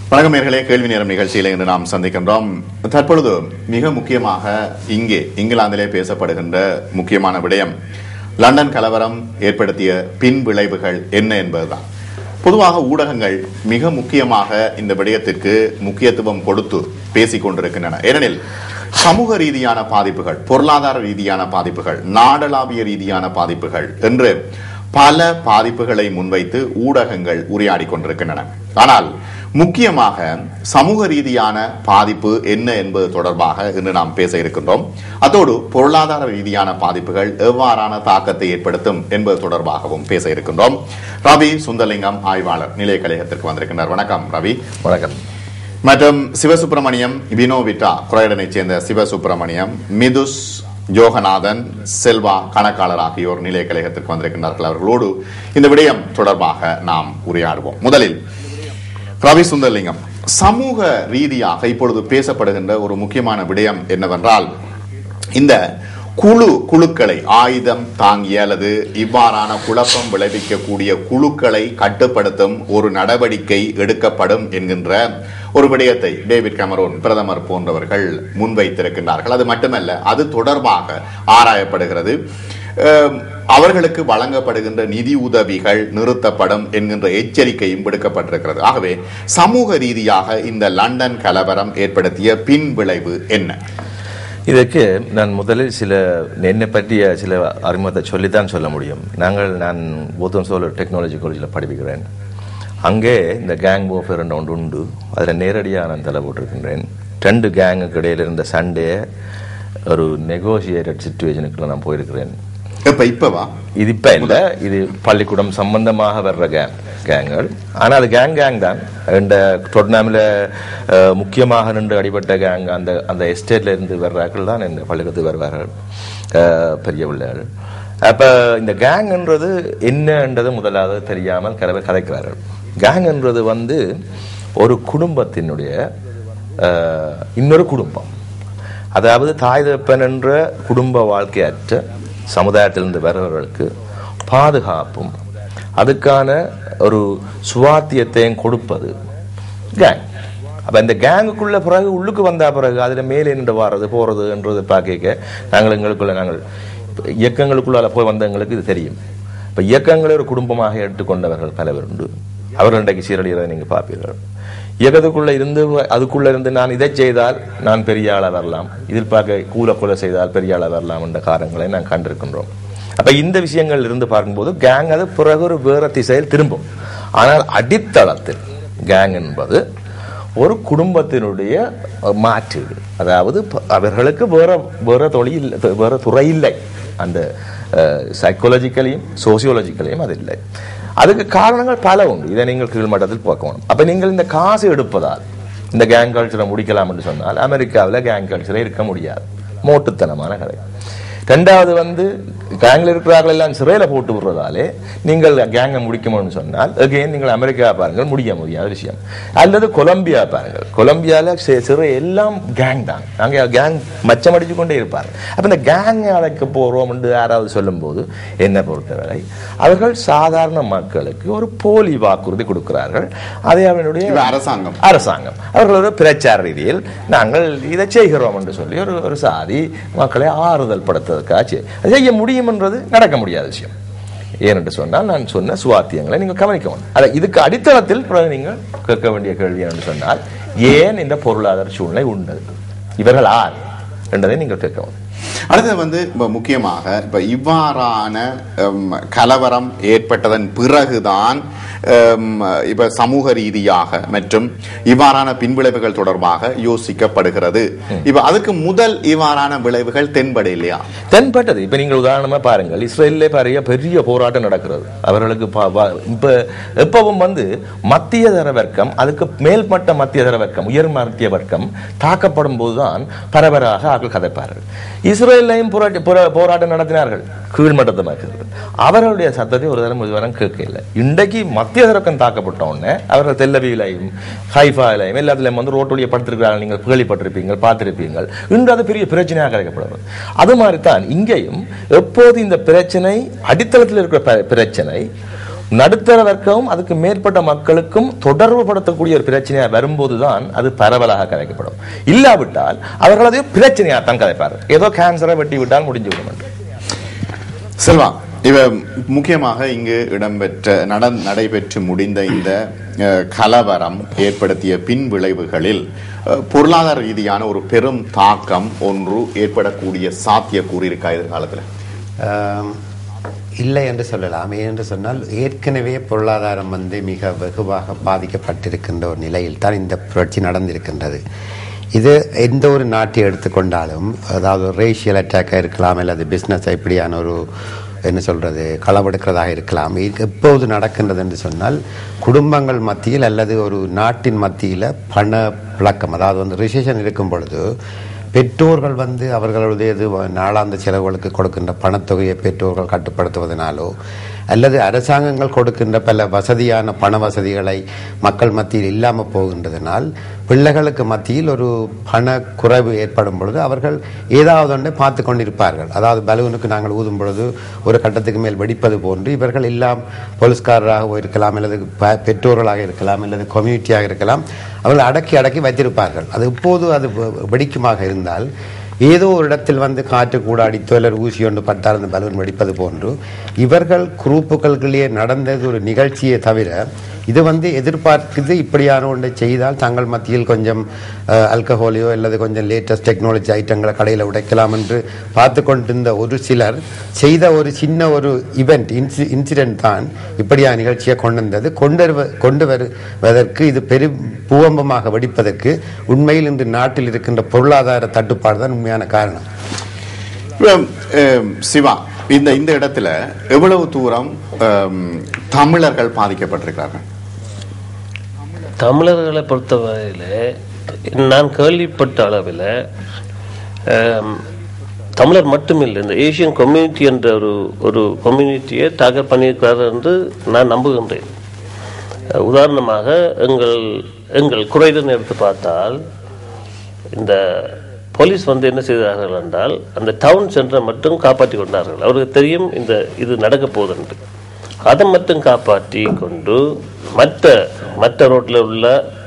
வணக்கம் நேர்களே கேள்வி நேரம் நிகழ்ச்சியில் இன்று நாம் சந்திக்கின்றோம் தற்பொழுது மிக முக்கியமாக இங்கே இங்கிலாந்திலே பேசப்படுகின்ற முக்கியமான விடயம் லண்டன் கலவரம் ஏற்படுத்திய பின் விளைவுகள் என்ன என்பதுதான் பொதுவாக ஊடகங்கள் மிக முக்கியமாக இந்த விடயத்திற்கு முக்கியத்துவம் கொடுத்து பேசிக் கொண்டிருக்கின்றன ஏனெனில் சமூக ரீதியான பாதிப்புகள் பொருளாதார ரீதியான பாதிப்புகள் நாடளாவிய ரீதியான பாதிப்புகள் என்று பல பாதிப்புகளை முன்வைத்து ஊடகங்கள் உரையாடி கொண்டிருக்கின்றன ஆனால் முக்கியமாக சமூக ரீதியான பாதிப்பு என்ன என்பது தொடர்பாக இன்று நாம் பேச இருக்கின்றோம் அதோடு பொருளாதார ரீதியான பாதிப்புகள் எவ்வாறான தாக்கத்தை ஏற்படுத்தும் என்பது தொடர்பாகவும் பேச இருக்கின்றோம் ரவி சுந்தரலிங்கம் ஆய்வாளர் நிலைய கழகத்திற்கு வந்திருக்கின்றார் வணக்கம் ரவி வணக்கம் மற்றும் சிவசுப்பிரமணியம் வினோவிட்டா குரோயடனைச் சேர்ந்த சிவசுப்பிரமணியம் மிதுஸ் யோகநாதன் செல்வா கணக்காளர் ஆகியோர் நிலைய கழகத்திற்கு வந்திருக்கின்றார்கள் அவர்களோடு இந்த விடயம் தொடர்பாக நாம் உரையாடுவோம் முதலில் ரவி சுந்தர்லிங்கம் சமூக ரீதியாக இப்பொழுது பேசப்படுகின்ற ஒரு முக்கியமான விடயம் என்னவென்றால் இந்த குழு குழுக்களை ஆயுதம் தாங்கிய அல்லது இவ்வாறான குழப்பம் விளைவிக்கக்கூடிய குழுக்களை கட்டுப்படுத்தும் ஒரு நடவடிக்கை எடுக்கப்படும் என்கின்ற ஒரு விடயத்தை டேவிட் கமரோன் பிரதமர் போன்றவர்கள் முன்வைத்திருக்கின்றார்கள் அது மட்டுமல்ல அது தொடர்பாக ஆராயப்படுகிறது அஹ், அவர்களுக்கு வழங்கப்படுகின்ற நிதி உதவிகள் நிறுத்தப்படும் என்கின்ற எச்சரிக்கையும் விடுக்கப்பட்டிருக்கிறது ஆகவே சமூக ரீதியாக இந்த லண்டன் கலவரம் ஏற்படுத்திய பின் விளைவு என்ன இதற்கு நான் முதலில் சில என்னை பற்றிய சில அறிமுகத்தை சொல்லித்தான் சொல்ல முடியும் நாங்கள் நான் போத்தம் சோலர் டெக்னாலஜி காலேஜில் படிப்பிக்கிறேன் அங்கே இந்த கேங் warfare என்ற ஒன்று உண்டு அதில் நேரடியாக நான் தலை போட்டிருக்கின்றேன் ரெண்டு கேங்குக்கு இடையில இருந்த சண்டையை ஒரு நெகோசியேட்டட் சுச்சுவேஷனுக்குள்ள நான் போயிருக்கிறேன் இப்ப இப்பவா இது இப்ப இல்ல இது பள்ளிக்கூடம் சம்பந்தமாக வர்ற கேங் கேங்கள் ஆனா அது கேங் கேங் தான் இந்த டொட்னாமில் முக்கியமாக நின்று அடிபட்ட கேங் அந்த அந்த எஸ்டேட்ல இருந்து வர்றார்கள் தான் இந்த பள்ளிக்கூடத்துக்கு வருவார்கள் அஹ், பெரிய பிள்ளைகள் அப்ப இந்த கேங்ன்றது என்னன்றது முதலாவது தெரியாமல் கலவை கதைக்கிறார்கள் கேங்ன்றது வந்து ஒரு குடும்பத்தினுடைய அஹ், இன்னொரு குடும்பம் அதாவது தாய் தகப்பன் என்ற குடும்ப வாழ்க்கையற்ற சமுதாயத்திலிருந்து வருபவர்களுக்கு பாதுகாப்பும் அதுக்கான ஒரு சுவாத்தியத்தையும் கொடுப்பது கேங் அப்ப இந்த கேங்குக்குள்ள பிறகு உள்ளுக்கு வந்த பிறகு அதுல மேலே நின்று வர்றது போறதுன்றது பார்க்க நாங்கள் எங்களுக்குள்ள நாங்கள் இப்ப இயக்கங்களுக்குள்ள போய் வந்தவங்களுக்கு இது தெரியும் இப்ப இயக்கங்களை ஒரு குடும்பமாக எடுத்துக்கொண்டவர்கள் பல பேர் உண்டு அவர்கள் இன்றைக்கு சீரழிகிறதை நீங்க பார்ப்பீர்கள் இயக்கத்துக்குள்ள இருந்து அதுக்குள்ள இருந்து நான் இதை செய்தால் நான் பெரிய ஆளா வரலாம் இதில் பார்க்க கூல கொலை செய்தால் பெரிய ஆளா வரலாம் என்ற காரணங்களை நான் கண்டிருக்கின்றோம் அப்ப இந்த விஷயங்கள் இருந்து பார்க்கும்போது கேங் அது பிறகு ஒரு வேற திசையில் திரும்பும் ஆனால் அடித்தளத்தில் கேங் என்பது ஒரு குடும்பத்தினுடைய மாற்றீடு அதாவது ப- அவர்களுக்கு வேற வேற தொழில் வேற துறை இல்லை அந்த சைக்காலஜிக்கலையும் சோசியோலஜிக்கலையும் அது இல்லை அதுக்கு காரணங்கள் பல உண்டு இதை நீங்கள் கீழ்மட்டத்தில் பார்க்கணும் அப்ப நீங்கள் இந்த காசு எடுப்பதால் இந்த கேங் கல்ச்சரை முடிக்கலாம் என்று சொன்னால் அமெரிக்காவில் கேங் கல்ச்சரே இருக்க முடியாது மோட்டுத்தனமான கதை ரெண்டாவது வந்து கேங்ல இருக்கிறார்கள் எல்லாம் சிறையில போட்டு விடுறதாலே நீங்கள் கேங்கை முடிக்கணும்னு சொன்னால் again நீங்கள் அமெரிக்கா பாருங்கள் முடிய முடியாத விஷயம் அல்லது கொலம்பியா பாருங்கள் கொலம்பியால சி- சிறை எல்லாம் கேங் தான் அங்கே கேங் மச்சம் அடிச்சு கொண்டே இருப்பாங்க அப்ப இந்த கேங் அழைக்க போறோம் என்று யாராவது சொல்லும்போது என்னை பொறுத்தவரை அவர்கள் சாதாரண மக்களுக்கு ஒரு போலி வாக்குறுதி கொடுக்கிறார்கள் அதை அவனுடைய இது அரசாங்கம் அரசாங்கம் அவர்கள் ஒரு பிரச்சார ரீதியில் நாங்கள் இதை செய்கிறோம் என்று சொல்லி ஒரு ஒரு சாதி மக்களை ஆறுதல் படுத்துவதற்காக செய்- அது செய்ய முடியும்ன்றது நடக்க முடியாத விஷயம் ஏனென்று சொன்னால் நான் சொன்ன சுவாத்தியங்களை நீங்கள் கவனிக்கணும் அதை இதுக்கு அடித்தளத்தில் பிறகு நீங்கள் கேட்க வேண்டிய கேள்வி என்று சொன்னால் ஏன் இந்த பொருளாதார சூழ்நிலை உண்டது இவர்கள் ஆர் என்றதை நீங்கள் கேட்கவும் அடுத்தது வந்து இப்ப முக்கியமாக இப்ப இவ்வாறான ஹம், கலவரம் ஏற்பட்டதன் பிறகுதான் ஹம், இப்ப சமூக ரீதியாக மற்றும் இவ்வாறான பின்விளைவுகள் தொடர்பாக யோசிக்கப்படுகிறது இப்ப அதுக்கு முதல் இவ்வாறான விளைவுகள் தென்பட இல்லையா தென்பட்டது இப்ப நீங்கள் உதாரணமா பாருங்கள் இஸ்ரேல்ல பாருங்க பெரிய போராட்டம் நடக்கிறது அவர்களுக்கு பா- பா- இப்ப எப்பவும் வந்து மத்திய தர வர்க்கம் அதுக்கு மேல்மட்ட மத்திய தர வர்க்கம் உயர் மத்திய வர்க்கம் தாக்கப்படும் போதுதான் பரவராக ஆக்கள் கதைப்பார்கள் இஸ்ரேலையும் போராட்ட போரா- போராட்டம் நடத்தினார்கள் கீழ்மட்டத்தை மக்கள் அவர்களுடைய சத்தத்தை ஒரு தரம் இதுவரை கேட்கல இன்றைக்கு மத்திய தரக்கம் தாக்கப்பட்ட உடனே அவர்கள் தெல்லவியிலையும் ஹைஃபாலையும் எல்லாத்துலயும் வந்து ரோட்டோலிய படுத்திருக்கிறார்கள் நீங்கள் கேள்விப்பட்டிருப்பீங்கள் பார்த்திருப்பீங்கள் இன்று அது பெரிய பிரச்சனையாக கிடைக்கப்படுறது அது மாதிரி தான் இங்கேயும் எப்போது இந்த பிரச்சனை அடித்தளத்தில் இருக்கிற ப- பிரச்சனை நடுத்தர வர்க்கமும் அதுக்கு மேற்பட்ட மக்களுக்கும் தொடர்பு படுத்தக்கூடிய ஒரு பிரச்சனையா வரும்போதுதான் அது பரவலாக கதைக்கப்படும் இல்லாவிட்டால் அவர்கள் அதை பிரச்சனையா தான் கதைப்பார் ஏதோ கேன்சரை வெட்டி விட்டால் முடிஞ்சு விடும் என்று. செல்வா இவ முக்கியமாக இங்கு இடம்பெற்ற நட நடைபெற்று முடிந்த இந்த அஹ், கலவரம் ஏற்படுத்திய பின் விளைவுகளில் அஹ், பொருளாதார ரீதியான ஒரு பெரும் தாக்கம் ஒன்று ஏற்படக்கூடிய சாத்தியக்கூறு இருக்கா எதிர்காலத்தில் ஆம், இல்லை என்று சொல்லலாம் ஏனென்று சொன்னால் ஏற்கனவே பொருளாதாரம் வந்து மிக வெகுவாக பாதிக்கப்பட்டிருக்கின்ற ஒரு நிலையில் தான் இந்த புரட்சி நடந்திருக்கின்றது இது எந்த ஒரு நாட்டை எடுத்துக்கொண்டாலும் அதாவது ரேஷியல் அட்டாக்காக இருக்கலாம் அல்லது பிஸ்னஸ் இப்படியான ஒரு என்ன சொல்றது களவெடுக்கிறதாக இருக்கலாம் இது எப்போது நடக்கின்றது என்று சொன்னால் குடும்பங்கள் மத்தியில் அல்லது ஒரு நாட்டின் மத்தியில் பண புழக்கம் அதாவது வந்து ரிசேஷன் இருக்கும் பொழுது பெற்றோர்கள் வந்து அவர்களுடைய இது நாளாந்த செலவுகளுக்கு கொடுக்கின்ற பணத்தொகையை பெற்றோர்கள் கட்டுப்படுத்துவதனாலோ அல்லது அரசாங்கங்கள் கொடுக்கின்ற பல வசதியான பண வசதிகளை மக்கள் மத்தியில் இல்லாமல் போகின்றதனால் பிள்ளைகளுக்கு மத்தியில் ஒரு பண குறைவு ஏற்படும் பொழுது அவர்கள் ஏதாவது ஒன்றை பார்த்து கொண்டிருப்பார்கள் அதாவது பலூனுக்கு நாங்கள் ஊதும் பொழுது ஒரு கட்டத்துக்கு மேல் வெடிப்பது போன்று இவர்கள் எல்லாம் போலீஸ்காரராக இருக்கலாம் அல்லது ப- பெற்றோர்களாக இருக்கலாம் அல்லது கம்யூனிட்டியாக இருக்கலாம் அவர்கள் அடக்கி அடக்கி வைத்திருப்பார்கள் அது இப்போது அது வெ- வெடிக்குமாக இருந்தால் ஏதோ ஒரு இடத்தில் வந்து காற்று கூட அடித்தோ அல்லது ஊசி ஒன்று பட்டால் அந்த பலூன் வெடிப்பது போன்று இவர்கள் குரூப்புகளுக்குள்ளேயே நடந்தது ஒரு நிகழ்ச்சியை தவிர இது வந்து எதிர்பார்க்குது இப்படியான ஒன்றை செய்தால் தங்கள் மத்தியில் கொஞ்சம் அல்கஹோலியோ அல்லது கொஞ்சம் லேட்டஸ்ட் டெக்னாலஜி ஐட்டங்களை கடையில் உடைக்கலாம் என்று பார்த்து கொண்டிருந்த ஒரு சிலர் செய்த ஒரு சின்ன ஒரு இவெண்ட் இன்சி இன்சிடென்ட் தான் இப்படியான நிகழ்ச்சியை கொண்டு வந்தது கொண்டு வருவ- கொண்டு வருவதற்கு இது பெரும் பூவம்பமாக வெடிப்பதற்கு உண்மையில் இன்று நாட்டில் இருக்கின்ற பொருளாதார தட்டுப்பாடு தான் உண்மையான காரணம் இப்ப, அஹ், சிவா இந்த இந்த இடத்துல எவ்வளவு தூரம் அஹ், தமிழர்கள் பாதிக்கப்பட்டிருக்கிறார்கள் தமிழர்களை பொறுத்தவரையில் நான் கேள்விப்பட்ட அளவில் ஆம், தமிழர் மட்டுமில்லை இந்த ஏசியன் கம்யூனிட்டி என்ற ஒரு ஒரு கம்யூனிட்டியை டார்கெட் பண்ணியிருக்கிறார் என்று நான் நம்புகின்றேன் அஹ், உதாரணமாக எங்கள் எங்கள் குறைதன் எடுத்து பார்த்தால் இந்த போலீஸ் வந்து என்ன செய்தார்கள் என்றால் அந்த டவுன் சென்டரை மட்டும் காப்பாற்றி கொண்டார்கள் அவருக்கு தெரியும் இந்த இது நடக்க போகுதுன்று அதை மட்டும் காப்பாற்றி கொண்டு மற்ற மற்ற ரோட்டில் உள்ள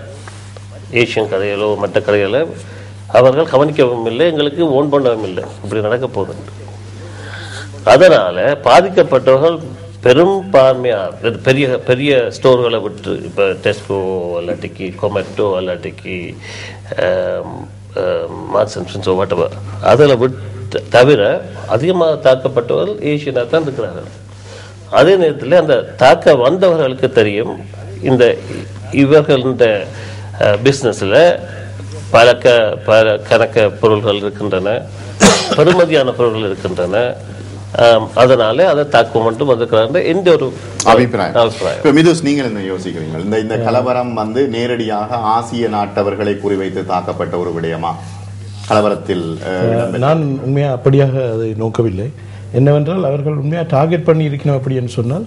ஏசியன் கதைகளோ மற்ற கதைகளை அவர்கள் கவனிக்கவும் இல்லை எங்களுக்கு ஓன் பண்ணவும் இல்லை இப்படி நடக்க போகுதுன்று அதனால பாதிக்கப்பட்டவர்கள் பெரும்பான்மையாக இது பெரிய பெரிய ஸ்டோர்களை விட்டு இப்போ டெஸ்கோ இல்லாட்டிக்கு கொமெட்டோ இல்லாட்டிக்கு மார்க்ஸ் அண்ட் ஸ்பென்சோ வாட்டவர் அதில் விட்டு தவிர அதிகமாக தாக்கப்பட்டவர்கள் ஏஷியனாக தான் இருக்கிறார்கள் அதே நேரத்தில் அந்த தாக்க வந்தவர்களுக்கு தெரியும் இந்த இவர்கள் இந்த பிஸ்னஸில் பல க பல கணக்க பொருள்கள் இருக்கின்றன பெறுமதியான பொருள்கள் இருக்கின்றன ஆம், அதனால அதை தாக்குவோம் மட்டும் வந்திருக்கிறாங்க எந்த ஒரு அபிப்பிராயம் அபிப்பிராயம் இப்ப மிதுஸ் நீங்கள் என்ன யோசிக்கிறீங்க இந்த இந்த கலவரம் வந்து நேரடியாக ஆசிய நாட்டவர்களை குறிவைத்து தாக்கப்பட்ட ஒரு விடயமா கலவரத்தில் அஹ், இடம்பெற்ற- நான் உண்மையாக அப்படியாக அதை நோக்கவில்லை என்னவென்றால் அவர்கள் உண்மையாக டார்கெட் பண்ணி இருக்கணும் அப்படி என்று சொன்னால்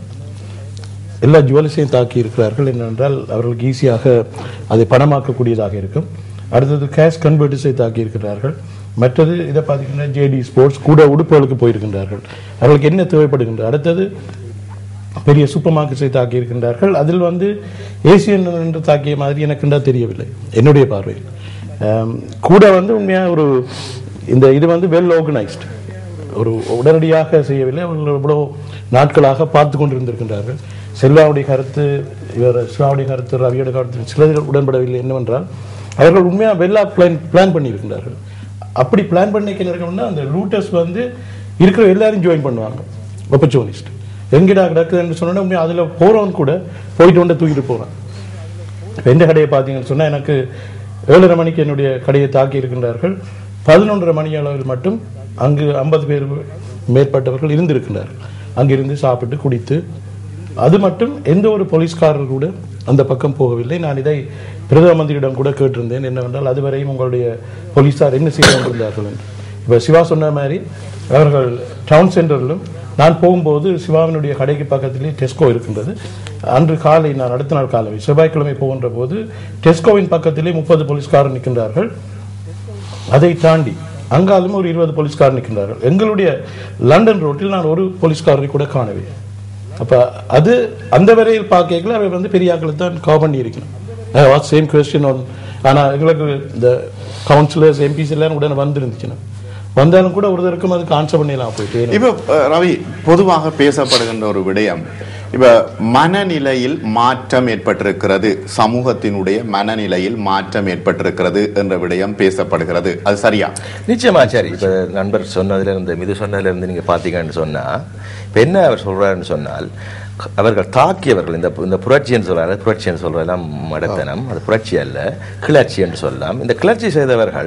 எல்லா ஜுவல்ஸையும் தாக்கி இருக்கிறார்கள் என்னவென்றால் அவர்களுக்கு ஈஸியாக அதை பணமாக்கக்கூடியதாக இருக்கும் அடுத்தது கேஷ் கன்வெர்ட்டர்ஸை தாக்கி இருக்கிறார்கள் மற்றது இதை பார்த்தீங்கன்னா ஜேடி ஸ்போர்ட்ஸ் கூட உடுப்புகளுக்கு போயிருக்கின்றார்கள் அவர்களுக்கு என்ன தேவைப்படுகின்றது அடுத்தது பெரிய சூப்பர் மார்க்கெட்ஸை தாக்கி இருக்கின்றார்கள் அதில் வந்து ஏசியன் என்று தாக்கிய மாதிரி எனக்குண்டா தெரியவில்லை என்னுடைய பார்வையில் ஆம், கூட வந்து உண்மையாக ஒரு இந்த இது வந்து வெல் ஆர்கனைஸ்டு ஒரு உடனடியாக செய்யவில்லை அவர்கள் இவ்வளோ நாட்களாக பார்த்து கொண்டிருந்திருக்கின்றார்கள் செல்வாவுடைய கருத்து இவர் சிவாவுடைய கருத்து ரவியோட கருத்து சிலர் உடன்படவில்லை என்னவென்றால் அவர்கள் உண்மையாக வெல்லா பிளான் பிளான் பண்ணியிருக்கின்றார்கள் அப்படி பிளான் பண்ணி என்ன இருக்கணும்னா அந்த ரூட்டர்ஸ் வந்து இருக்கிற எல்லாரும் ஜாயின் பண்ணுவாங்க ஒப்பர்ச்சுனிஸ்ட் எங்கடா கிடக்குதுன்னு சொன்னா உண்மையாக அதில் போகிறவன் கூட போயிட்டு வந்து தூக்கிட்டு போகிறான் இப்ப எந்த கடையை பார்த்தீங்கன்னு சொன்னா எனக்கு ஏழரை மணிக்கு என்னுடைய கடையை தாக்கி இருக்கின்றார்கள் பதினொன்றரை மணி அளவில் மட்டும் அங்கு ஐம்பது பேர் மேற்பட்டவர்கள் இருந்திருக்கின்றார்கள் அங்கிருந்து சாப்பிட்டு குடித்து அது மட்டும் எந்த ஒரு போலீஸ்காரர் கூட அந்த பக்கம் போகவில்லை நான் இதை பிரதம மந்திரியிடம் கூட கேட்டிருந்தேன் என்னவென்றால் அதுவரையும் உங்களுடைய போலீசார் என்ன செய்து கொண்டிருந்தார்கள் என்று இப்போ சிவா சொன்ன மாதிரி அவர்கள் டவுன் சென்டரிலும் நான் போகும்போது சிவாவினுடைய கடைக்கு பக்கத்திலே டெஸ்கோ இருக்கின்றது அன்று காலை நான் அடுத்த நாள் காலை செவ்வாய்க்கிழமை போகின்ற போது டெஸ்கோவின் பக்கத்திலே முப்பது போலீஸ்காரர் நிற்கின்றார்கள் அதை தாண்டி அங்காலும் ஒரு இருபது போலீஸ்காரர் நிற்கின்றார்கள் எங்களுடைய லண்டன் ரோட்டில் நான் ஒரு போலீஸ்காரரை கூட காணவில்லை அப்ப அது அந்த வரையில் பார்க்கல அவை வந்து பெரிய ஆக்களை தான் கவர் பண்ணி இருக்கணும் சேம் கொஸ்டின் ஒன் ஆனா எங்களுக்கு இந்த கவுன்சிலர்ஸ் எம்பிஸ் எல்லாம் உடனே வந்துருந்துச்சுன்னா வந்தாலும் கூட ஒருத்தருக்கும் அதுக்கு ஆன்சர் பண்ணிடலாம் போயிட்டு இப்ப அஹ், ரவி பொதுவாக பேசப்படுகின்ற ஒரு விடயம் இப்ப மனநிலையில் மாற்றம் ஏற்பட்டிருக்கிறது சமூகத்தினுடைய மனநிலையில் மாற்றம் ஏற்பட்டிருக்கிறது என்ற விடயம் பேசப்படுகிறது அது சரியா நிச்சயமா சரி இப்ப நண்பர் சொன்னதுல இருந்து மிது சொன்னதுல இருந்து நீங்க பாத்தீங்கன்னு சொன்னா இப்ப என்ன அவர் சொல்றாருன்னு சொன்னால் க- அவர்கள் தாக்கியவர்கள் இந்த இந்த புரட்சின்னு சொல்றாரு புரட்சின்னு சொல்றதெல்லாம் மடத்தனம் அது புரட்சி அல்ல கிளர்ச்சி என்று சொல்லலாம் இந்த கிளர்ச்சி செய்தவர்கள்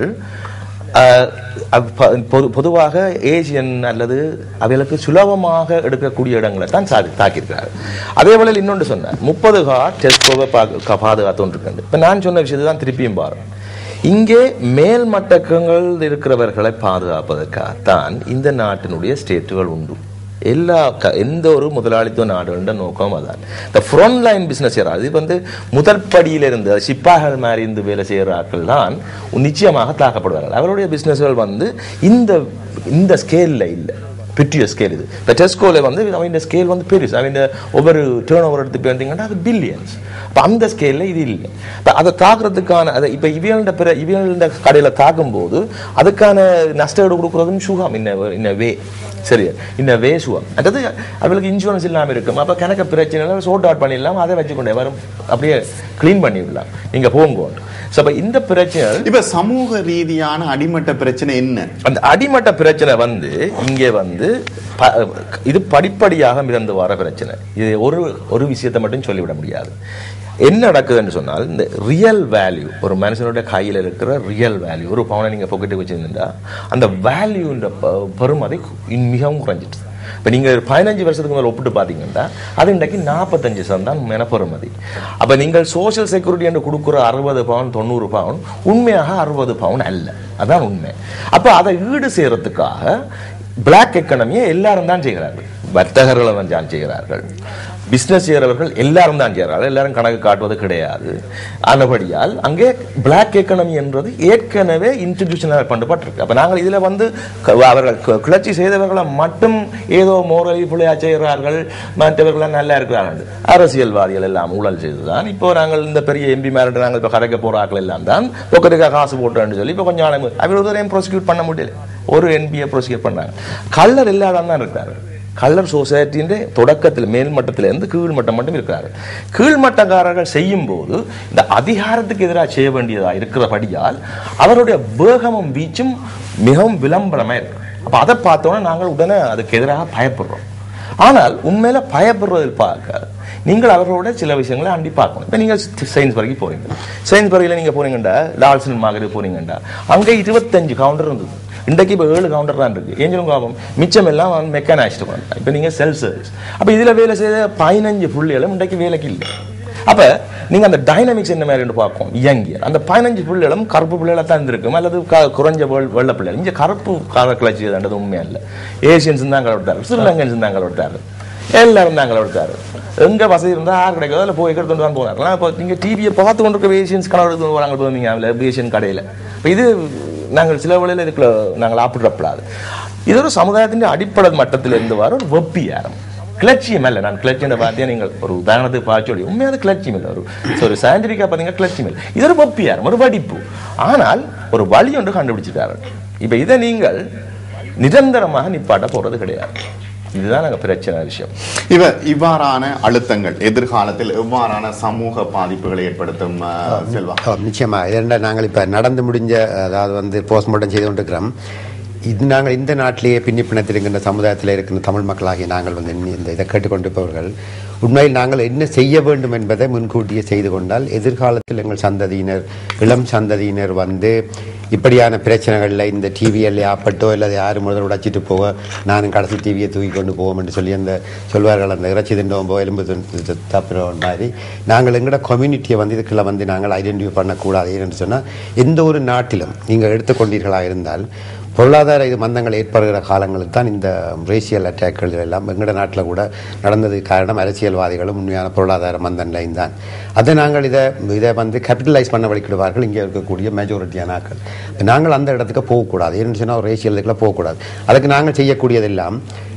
ஆஹ், அவ் ப- பொது- பொதுவாக ஏசியன் அல்லது அவைகளுக்கு சுலபமாக எடுக்கக்கூடிய இடங்களை தான் சா தாக்கியிருக்கிறார் அதே போல இன்னொன்று சொன்னார் முப்பது கா டெஸ்கோவை பாதுகாத்து கொண்டிருக்கிறது இப்ப நான் சொன்ன விஷயத்தை தான் திருப்பியும் பாருங்க இங்கே மேல் மட்டக்கங்கள் இருக்கிறவர்களை பாதுகாப்பதற்காகத்தான் இந்த நாட்டினுடைய ஸ்டேட்டுகள் உண்டு எல்லா க- எந்த ஒரு முதலாளித்துவ நாடுகள நோக்கம் அதான் இந்த ஃப்ரண்ட் லைன் பிசினஸ் அது வந்து முதல் படியிலிருந்து அது சிப்பாய்கள் மாதிரி இருந்து வேலை செய்கிற ஆட்கள் தான் நிச்சயமாக தாக்கப்படுவார்கள் அவருடைய பிசினஸ்கள் வந்து இந்த இந்த ஸ்கேலில் இல்லை பெரிய ஸ்கேல் இது இப்போ டெஸ்கோல வந்து அவன் ஸ்கேல் வந்து பெருசு அவன் ஒவ்வொரு டேர்ன் ஓவர் எடுத்து பார்த்தீங்கன்னா அது பில்லியன்ஸ் அப்போ அந்த ஸ்கேலில் இது இல்லை இப்போ அதை தாக்குறதுக்கான அதை இப்போ இவியல்ட பிற இவியல்ட கடையில் தாக்கும்போது அதுக்கான நஷ்ட ஈடு கொடுக்குறதும் சுகம் இன்ன இன்ன வே சரி இன்ன வே சுகம் அதாவது அவளுக்கு இன்சூரன்ஸ் இல்லாமல் இருக்கும் அப்போ கணக்க பிரச்சனை சோட் அவுட் பண்ணிடலாம் அதை வச்சுக்கொண்டே வரும் அப்படியே க்ளீன் பண்ணி விடலாம் நீங்கள் போங்க ஸோ அப்போ இந்த பிரச்சனை இப்ப சமூக ரீதியான அடிமட்ட பிரச்சனை என்ன அந்த அடிமட்ட பிரச்சனை வந்து இங்கே வந்து ப- இது படிப்படியாக மிதந்து வர பிரச்சனை இது ஒரு ஒரு விஷயத்தை மட்டும் சொல்லிவிட முடியாது என்ன நடக்குதுன்னு சொன்னால் இந்த ரியல் வேல்யூ ஒரு மனுஷனுடைய கையில் இருக்கிற ரியல் வேல்யூ ஒரு பவுனை நீங்கள் பொக்கெட்டு வச்சிருந்தா அந்த வேல்யூன்ற பெருமதி இன் மிகவும் குறைஞ்சிட்டு இப்போ நீங்கள் பதினஞ்சு வருஷத்துக்கு மேலே ஒப்பிட்டு பார்த்தீங்கன்னா அது இன்றைக்கு நாற்பத்தஞ்சு சதம் தான் உண்மையான பெறுமதி அப்போ நீங்கள் சோஷியல் செக்யூரிட்டி என்று கொடுக்குற அறுபது பவுன் தொண்ணூறு பவுன் உண்மையாக அறுபது பவுன் அல்ல அதான் உண்மை அப்போ அதை ஈடு செய்யறதுக்காக பிளாக் எக்கனமியை எல்லாரும் தான் செய்கிறார்கள் வர்த்தகர்கள் தான் செய்கிறார்கள் பிசினஸ் செய்கிறவர்கள் எல்லாரும் தான் செய்கிறார்கள் எல்லாரும் கணக்கு காட்டுவது கிடையாது ஆனபடியால் அங்கே பிளாக் எக்கனமி என்றது ஏற்கனவே இன்ஸ்டிடியூஷனல் பண்ணப்பட்டிருக்கு அப்ப நாங்கள் இதுல வந்து க- அவர்கள் க- கிளர்ச்சி செய்தவர்களை மட்டும் ஏதோ மோரலி பிள்ளையா செய்கிறார்கள் மற்றவர்கள் நல்லா இருக்கிறார்கள் அரசியல்வாதிகள் எல்லாம் ஊழல் செய்துதான் இப்போ நாங்கள் இந்த பெரிய எம்பி மேரிட்டு நாங்கள் இப்போ கரைக்க போற ஆட்கள் எல்லாம் தான் பொக்கத்துக்காக காசு போட்டோன்னு சொல்லி இப்போ கொஞ்சம் நாள் அவர் ஒருவரையும் ப்ரோசிக்யூட் பண்ண முடியல ஒரு என்பியை ப்ரோசிக்யூட் பண்ணாங்க கல்லர் இல்லாதான் தான் இருக்கிறாரு கல்லர் சொசைட்டியின் தொடக்கத்தில் மேல்மட்டத்தில் இருந்து கீழ்மட்டம் மட்டும் இருக்கிறார்கள் கீழ்மட்டக்காரர்கள் செய்யும் போது இந்த அதிகாரத்துக்கு எதிராக செய்ய வேண்டியதா இருக்கிறபடியால் அவருடைய வேகமும் வீச்சும் மிகவும் விளம்பரமா இருக்கு அப்ப அதை பார்த்தோன்னா நாங்கள் உடனே அதுக்கு எதிராக பயப்படுறோம் ஆனால் உண்மையில பயப்படுறதில் பார்க்க நீங்கள் அவர்களோட சில விஷயங்களை அண்டி பார்க்கணும் இப்போ நீங்கள் சயின்ஸ் வரைக்கும் போறீங்க சயின்ஸ் வரையில் நீங்கள் போறீங்கண்டா லால்சன் மாதிரி போறீங்கண்டா அங்கே இருபத்தஞ்சு கவுண்டர் இருந்தது இன்றைக்கு இப்போ ஏழு கவுண்டர் தான் இருக்கு ஏஞ்சலும் காபம் மிச்சம் எல்லாம் மெக்கானைஸ்டு பண்ணலாம் இப்போ நீங்கள் செல் சர்வீஸ் அப்போ இதில் வேலை செய்த பதினஞ்சு புள்ளிகளும் இன்றைக்கு வேலைக்கு இல்லை அப்ப நீங்க அந்த டைனமிக்ஸ் என்ன மாதிரி பார்க்கும் இயங்கியர் அந்த பதினஞ்சு புள்ளிகளும் கருப்பு புள்ளிகளா தான் இருந்திருக்கும் அல்லது க- குறைஞ்ச வெள்- வெள்ளை பிள்ளைகள் இங்க கருப்பு கால கிளச்சியதுன்றது உண்மையா இல்லை ஏசியன்ஸ் தான் கலவட்டாரு ஸ்ரீலங்கன்ஸ் தான் கலவட்டாரு எல்லாரும் தான் கலவட்டாரு எங்க வசதி இருந்தா யார் கிடைக்காதோ அதில் போய் எடுத்துட்டு தான் போனார் இப்போ நீங்க டிவியை பார்த்து கொண்டிருக்க ஏசியன்ஸ் கலவர் எடுத்து வராங்க போவீங்க அதில் ஏசியன் கடையில இப்போ இது நாங்கள் சில வேளையில் இதுக்குள்ள நாங்கள் ஆப்பிடப்படாது இது ஒரு சமுதாயத்தின் அடிப்படை மட்டத்தில் இருந்து வர ஒரு வெப்பியாரம் கிளர்ச்சியம் அல்ல நான் கிளர்ச்சியை பார்த்தே நீங்கள் ஒரு உதாரணத்துக்கு பார்த்து சொல்லி உண்மையாக கிளர்ச்சியம் இல்லை ஒரு ஒரு சயின்டிஃபிக்காக பார்த்தீங்கன்னா கிளர்ச்சியம் இல்லை இது ஒரு வெப்பியாரம் ஒரு வடிப்பு ஆனால் ஒரு வழி ஒன்று கண்டுபிடிச்சிட்டாரு இப்போ இதை நீங்கள் நிரந்தரமாக நிப்பாட்ட போறது கிடையாது இதுதான் நாங்கள் பிரச்சனை விஷயம் இவ இவ்வாறான அழுத்தங்கள் எதிர்காலத்தில் எவ்வாறான சமூக பாதிப்புகளை ஏற்படுத்தும் அஹ், செல்வா ஓ, நிச்சயமா இதெண்டா நாங்கள் இப்போ நடந்து முடிஞ்ச அதாவது வந்து போஸ்ட்மார்ட்டம் செய்து கொண்டிருக்கிறோம் இது நாங்கள் இந்த நாட்டிலேயே பின்னி பிணைத்திருக்கின்ற சமுதாயத்தில் இருக்கின்ற தமிழ் மக்களாகிய நாங்கள் வந்து இன்னி இந்த இதை கேட்டுக்கொண்டிருப்பவர்கள் உண்மையில் நாங்கள் என்ன செய்ய வேண்டும் என்பதை முன்கூட்டியே செய்து கொண்டால் எதிர்காலத்தில் எங்கள் சந்ததியினர் இளம் சந்ததியினர் வந்து இப்படியான பிரச்சனைகளில் இந்த டிவியில் ஆப்பட்டோ இல்லை யார் முதல் உடைச்சிட்டு போக நானும் கடைசி டிவியை தூக்கி கொண்டு போவோம் என்று சொல்லி அந்த சொல்வார்கள் அந்த இறைச்சி திண்டோம்போ எலும்பு திண்டு தப்புறோம் மாதிரி நாங்கள் எங்களோட கம்யூனிட்டியை வந்து இதுக்குள்ள வந்து நாங்கள் ஐடென்டிஃபை பண்ணக்கூடாது ஏன்னு சொன்னால் எந்த ஒரு நாட்டிலும் நீங்கள் எடுத்துக்கொண்டீர்களாக இருந்தால் பொருளாதார இது மந்தங்கள் ஏற்படுகிற காலங்களுக்கு தான் இந்த ரேசியல் அட்டாக்கள் எல்லாம் எங்களோட நாட்டில் கூட நடந்தது காரணம் அரசியல்வாதிகளும் உண்மையான பொருளாதார மந்த நிலையும் தான் அதை நாங்கள் இதை இதை வந்து கேபிட்டலைஸ் பண்ண வழிக்கிடுவார்கள் இங்கே இருக்கக்கூடிய மெஜாரிட்டியான ஆட்கள் நாங்கள் அந்த இடத்துக்கு போகக்கூடாது ஏன்னு சொன்னால் ஒரு ரேசியல் இதுக்குள்ள போகக்கூடாது அதுக்கு நாங்கள் செய்யக்கூடியதெல்லாம்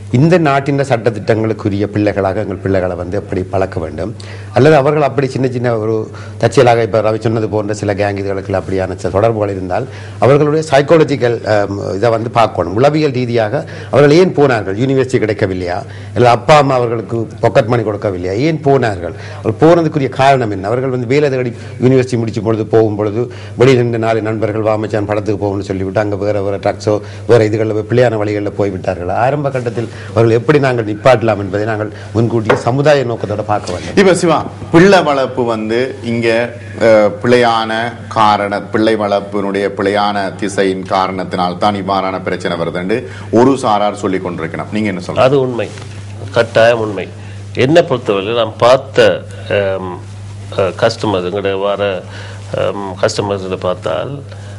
இந்த நாட்டின் சட்டத்திட்டங்களுக்குரிய பிள்ளைகளாக எங்கள் பிள்ளைகளை வந்து எப்படி பழக்க வேண்டும் அல்லது அவர்கள் அப்படி சின்ன சின்ன ஒரு தற்செயலாக இப்போ ரவி சொன்னது போன்ற சில கேங் இதுகளுக்கு அப்படியான சில தொடர்புகள் இருந்தால் அவர்களுடைய சைக்காலஜிக்கல் இதை வந்து பார்க்கணும் உளவியல் ரீதியாக அவர்கள் ஏன் போனார்கள் யூனிவர்சிட்டி கிடைக்கவில்லையா இல்லை அப்பா அம்மா அவர்களுக்கு பாக்கெட் மணி கொடுக்கவில்லையா ஏன் போனார்கள் அவர் போனதுக்குரிய காரணம் என்ன அவர்கள் வந்து வேலை தேடி யூனிவர்சிட்டி முடிச்சும் பொழுது போகும் பொழுது வெளியில் நின்று நாலு நண்பர்கள் வாமச்சான் படத்துக்கு போகணும்னு சொல்லிவிட்டு அங்கே வேறு வேறு ட்ரக்ஸோ வேறு இதுகளில் பிள்ளையான வழிகளில் போய்விட்டார்கள் ஆரம்ப கட்டத்தில் அவர்கள் எப்படி நாங்கள் நிப்பாட்டலாம் என்பதை நாங்கள் முன்கூட்டியே சமுதாய நோக்கத்தோட பார்க்க வேண்டும் இப்ப சிவா பிள்ளை வளர்ப்பு வந்து இங்க அஹ், பிழையான காரண பிள்ளை வளர்ப்பினுடைய பிழையான திசையின் காரணத்தினால் தான் இவ்வாறான பிரச்சனை வருதுன்னு ஒரு சாரார் சொல்லி கொண்டிருக்கணும் நீங்க என்ன சொல்றீங்க அது உண்மை கட்டாயம் உண்மை என்னை பொறுத்தவரை நான் பார்த்த கஸ்டமர்ஸ் எங்களுடைய வர கஸ்டமர்ஸில் பார்த்தால்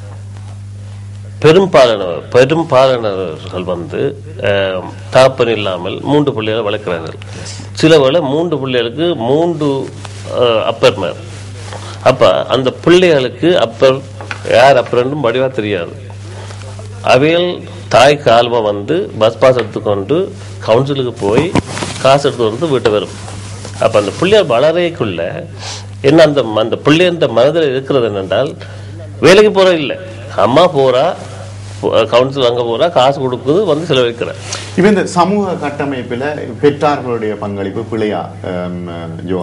பெரும்பாலானவர் பெரும்பாலானவர்கள் வந்து ஆம், தகப்பன் இல்லாமல் மூன்று பிள்ளைகளை வளர்க்கிறார்கள் சில வேளை மூன்று பிள்ளைகளுக்கு மூன்று அப்பர் மேர் அப்ப அந்த பிள்ளைகளுக்கு அப்பர் யார் அப்பர்ன்றும் வடிவா தெரியாது அவைகள் தாய் கால்வ வந்து பஸ் பாஸ் எடுத்துக்கொண்டு கவுன்சிலுக்கு போய் காசு எடுத்து வந்து வீட்டை வரும் அப்ப அந்த பிள்ளையார் வளரைக்குள்ள என்ன அந்த அந்த பிள்ளைன்ற மனதில் இருக்கிறது என்னென்றால் வேலைக்கு போற இல்லை அம்மா போறா கவுன்சில் அங்க போறா காசு கொடுக்குது வந்து செலவழிக்கிற இப்ப இந்த சமூக கட்டமைப்புல பெற்றார்களுடைய பங்களிப்பு பிழையா அம், ஜோவா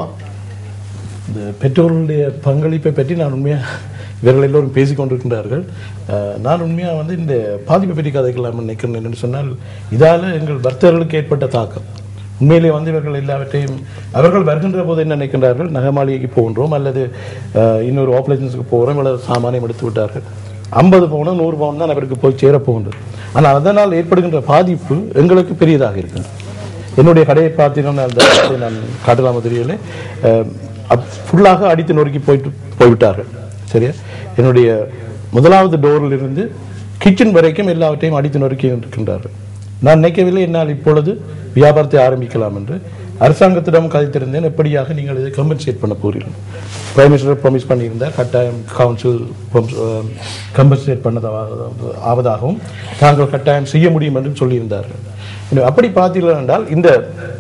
இந்த பெற்றோர்களுடைய பங்களிப்பை பற்றி நான் உண்மையாக இவர்கள் எல்லோரும் பேசிக் கொண்டிருக்கின்றார்கள் அஹ், நான் உண்மையாக வந்து இந்த பாதிப்பை பற்றி கதைக்கலாம் நினைக்கிறேன் என்னென்னு சொன்னால் இதால் எங்கள் பக்தர்களுக்கு ஏற்பட்ட தாக்கம் உண்மையிலே வந்து இவர்கள் எல்லாவற்றையும் அவர்கள் வருகின்ற போது என்ன நினைக்கின்றார்கள் நகமாளிகைக்கு போகின்றோம் அல்லது அஹ், இன்னொரு ஆப்ரேஷன்ஸுக்கு போகிறோம் இவ்வளவு சாமானியம் எடுத்து விட்டார்கள் ஐம்பது பவுனும் நூறு பவுன் தான் அவருக்கு போய் சேரப் போகின்றது ஆனால் அதனால் ஏற்படுகின்ற பாதிப்பு எங்களுக்கு பெரியதாக இருக்கின்றது என்னுடைய கடையை பார்த்தீங்கன்னா அந்த இடத்தை நான் காட்டலாமா தெரியல ஃபுல்லாக அடித்து நொறுக்கி போயிட்டு போய்விட்டார்கள் சரியா என்னுடைய முதலாவது டோரில் இருந்து கிச்சன் வரைக்கும் எல்லாவற்றையும் அடித்து நொறுக்கி இருக்கின்றார்கள் நான் நினைக்கவில்லை என்னால் இப்பொழுது வியாபாரத்தை ஆரம்பிக்கலாம் என்று அரசாங்கத்திடம் கதைத்திருந்தேன் எப்படியாக நீங்கள் இதை கம்பன்சேட் பண்ண போகிறீர்கள் பிரைம் மினிஸ்டர் ப்ராமிஸ் பண்ணியிருந்தார் கட்டாயம் கவுன்சில் கம்பன்சேட் பண்ணதாக ஆவதாகவும் தாங்கள் கட்டாயம் செய்ய முடியும் என்றும் சொல்லியிருந்தார்கள் எனவே அப்படி பார்த்தீர்கள் என்றால் இந்த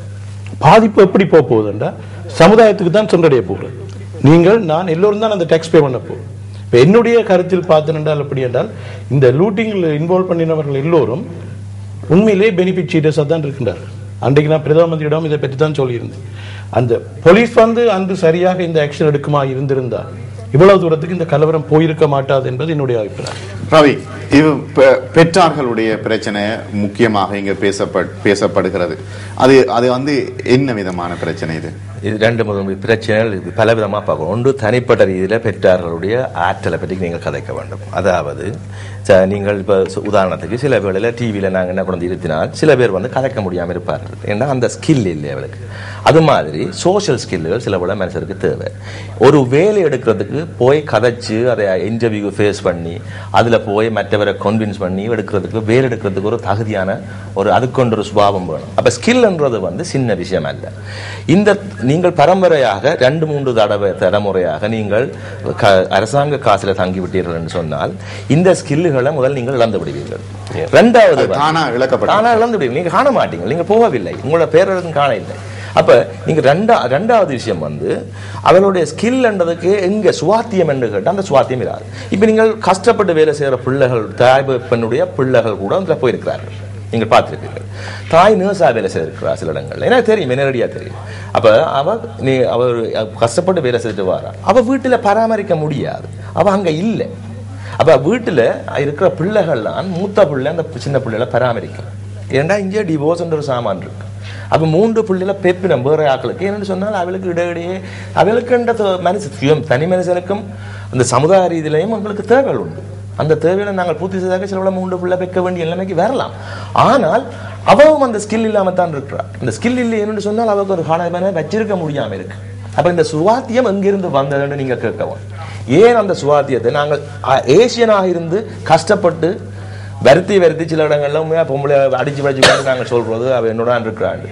பாதிப்பு எப்படி போக போகுது என்றால் சமுதாயத்துக்கு தான் சென்றடைய போகிறது நீங்கள் நான் எல்லோரும் தான் அந்த டேக்ஸ் பே பண்ண போகிறோம் இப்போ என்னுடைய கருத்தில் பார்த்தேன் என்றால் எப்படி என்றால் இந்த லூட்டிங்கில் இன்வால்வ் பண்ணினவர்கள் எல்லோரும் உண்மையிலே பெனிஃபிட் சீட்டர்ஸாக தான் இருக்கின்றார்கள் அன்றைக்கு நான் பிரதம மந்திரியிடம் இதை பற்றி தான் சொல்லியிருந்தேன் அந்த போலீஸ் வந்து அன்று சரியாக இந்த ஆக்ஷன் எடுக்குமா இருந்திருந்தால் இவ்வளவு தூரத்துக்கு இந்த கலவரம் போயிருக்க மாட்டாது என்பது என்னுடைய அபிப்பிராயம் ரவி இது பெ- பெற்றார்களுடைய பிரச்சனை முக்கியமாக இங்க பேசப்பட் பேசப்படுகிறது அது அது வந்து என்ன விதமான பிரச்சனை இது இது ரெண்டு முதல் பிரச்சனைகள் இது பலவிதமாக பார்க்கணும் ஒன்று தனிப்பட்ட ரீதியில் பெற்றார்களுடைய ஆற்றலை பற்றி நீங்கள் கதைக்க வேண்டும் அதாவது ச- நீங்கள் இப்போ உதாரணத்துக்கு சில வேளையில் டிவியில் நாங்கள் என்ன கொண்டு இருத்தினால் சில பேர் வந்து கதைக்க முடியாமல் இருப்பார்கள் ஏன்னா அந்த ஸ்கில் இல்லை அவளுக்கு அது மாதிரி சோஷியல் ஸ்கில்லுகள் சில வேளை மனுஷருக்கு தேவை ஒரு வேலை எடுக்கிறதுக்கு போய் கதைச்சு அதை இன்டர்வியூ ஃபேஸ் பண்ணி அதில் போய் மற்றவரை கன்வின்ஸ் பண்ணி எடுக்கிறதுக்கு வேலை எடுக்கிறதுக்கு ஒரு தகுதியான ஒரு அதுக்கொண்டு ஒரு சுபாவம் வேணும் அப்போ ஸ்கில்ன்றது வந்து சின்ன விஷயம் அல்ல இந்த நீங்கள் பரம்பரையாக ரெண்டு மூன்று தடவை தலைமுறையாக நீங்கள் க- அரசாங்க காசுல தங்கி விட்டீர்கள் என்று சொன்னால் இந்த ஸ்கில்லுகளை முதல் நீங்கள் இழந்து விடுவீர்கள் ரெண்டாவது அது தானா இழக்கப்பட்டது. தானா இழந்து விடுவீங்க நீங்க காண மாட்டீங்க நீங்க போகவில்லை உங்களோட பேரழகும் காண இல்லை அப்ப நீங்க ரெண்டா ரெண்டாவது விஷயம் வந்து அவளுடைய ஸ்கில் என்றதுக்கு எங்க சுவாத்தியம் என்று கேட்டால் அந்த சுவாத்தியம் இராது இப்ப நீங்கள் கஷ்டப்பட்டு வேலை செய்யற பிள்ளைகள் தாய் பெண்ணுடைய பிள்ளைகள் கூட அதுல போயிருக்கிறார்கள் நீங்கள் பார்த்திருப்பீர்கள் தாய் நர்ஸா வேலை செய்திருக்கிறா சில இடங்கள்ல எனக்கு தெரியும் நேரடியா தெரியும் அப்ப அவ நீ அவர் கஷ்டப்பட்டு வேலை செஞ்சுட்டு வாரா அவ வீட்டுல பராமரிக்க முடியாது அவ அங்க இல்லை அப்ப வீட்டுல இருக்கிற பிள்ளைகள்லாம் மூத்த பிள்ளை அந்த சின்ன பிள்ளைகளை பராமரிக்கும் ஏன்டா இங்கே டிவோர்ஸ்ன்ற ஒரு சாமான் இருக்கு அப்ப மூன்று பிள்ளைல பெப்பினம் வேற ஆக்களுக்கு என்னன்னு சொன்னால் அவளுக்கு இடையிடையே அவளுக்குன்ற தோ- மனுஷ சுயம் தனி மனுஷனுக்கும் அந்த சமுதாய ரீதியிலையும் அவங்களுக்கு தேவைகள் உண்டு அந்த தேவைகளை நாங்கள் பூர்த்தி செய்தாக சில மூன்று பிள்ளை பெக்க வேண்டிய நிலைமைக்கு வரலாம் ஆனால் அவவும் அந்த ஸ்கில் இல்லாம தான் இருக்கிறார் அந்த ஸ்கில் இல்லைன்னு சொன்னால் அவருக்கு ஒரு காணாம வச்சிருக்க முடியாம இருக்கு அப்ப இந்த சுவாத்தியம் எங்கிருந்து வந்ததுன்னு நீங்க கேட்கவும் ஏன் அந்த சுவாத்தியத்தை நாங்கள் அ- ஏசியனாக இருந்து கஷ்டப்பட்டு வருத்தி வருத்தி சில இடங்கள்ல உண்மையா பொம்பளை அடிச்சு படிச்சு கொண்டு நாங்கள் சொல்றது அவ என்னோட இருக்கிறாள்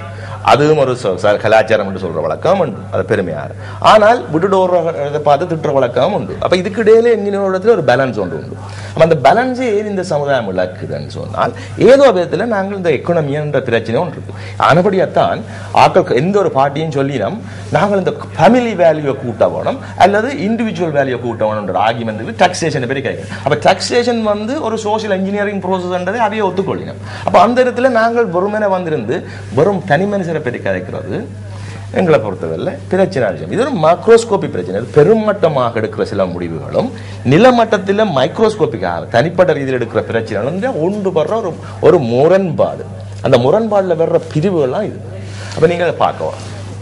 அதுவும் ஒரு சொ- ச- கலாச்சாரம் என்று சொல்ற வழக்கம் உண்டு அது பெருமையாக ஆனால் விட்டுட்டு ஓடுறதை பார்த்து திட்டுற வழக்கம் உண்டு அப்ப இதுக்கு இடையில எங்கேயோ இடத்துல ஒரு பேலன்ஸ் ஒன்று உண்டு அப்ப அந்த பேலன்ஸே ஏன் இந்த சமுதாயம் இழக்குதுன்னு சொன்னால் ஏதோ விதத்துல நாங்கள் இந்த எக்கனமின்ற பிரச்சனை ஒன்று இருக்கு ஆனபடியாத்தான் ஆக்கள் எந்த ஒரு பார்ட்டியும் சொல்லினோம் நாங்கள் இந்த ஃபேமிலி வேல்யூவை கூட்ட வேணும் அல்லது இண்டிவிஜுவல் வேல்யூவை கூட்ட வேணும்ன்ற ஆர்குமெண்ட் டாக்ஸேஷன் பேர் கேட்குறேன் அப்ப டாக்ஸேஷன் வந்து ஒரு சோஷியல் இன்ஜினியரிங் ப்ரோசஸ்ன்றதை அவையே ஒத்துக்கொள்ளினோம் அப்ப அந்த இடத்துல நாங்கள் வெறுமனே வந்திருந்து வெறும் தனி மனுஷரை பற்றி கதைக்கிறது எங்களை பொறுத்தவரை பிரச்சனை விஷயம் இது ஒரு மைக்ரோஸ்கோபி பிரச்சனை இது பெருமட்டமாக எடுக்கிற சில முடிவுகளும் நிலமட்டத்தில் மைக்ரோஸ்கோபிக்காக தனிப்பட்ட ரீதியில் எடுக்கிற பிரச்சனைகளும் வந்து ஒன்று வர்ற ஒரு ஒரு முரண்பாடு அந்த முரண்பாடுல வர்ற பிரிவுகள்லாம் இது அப்ப நீங்க அதை பார்க்கலாம்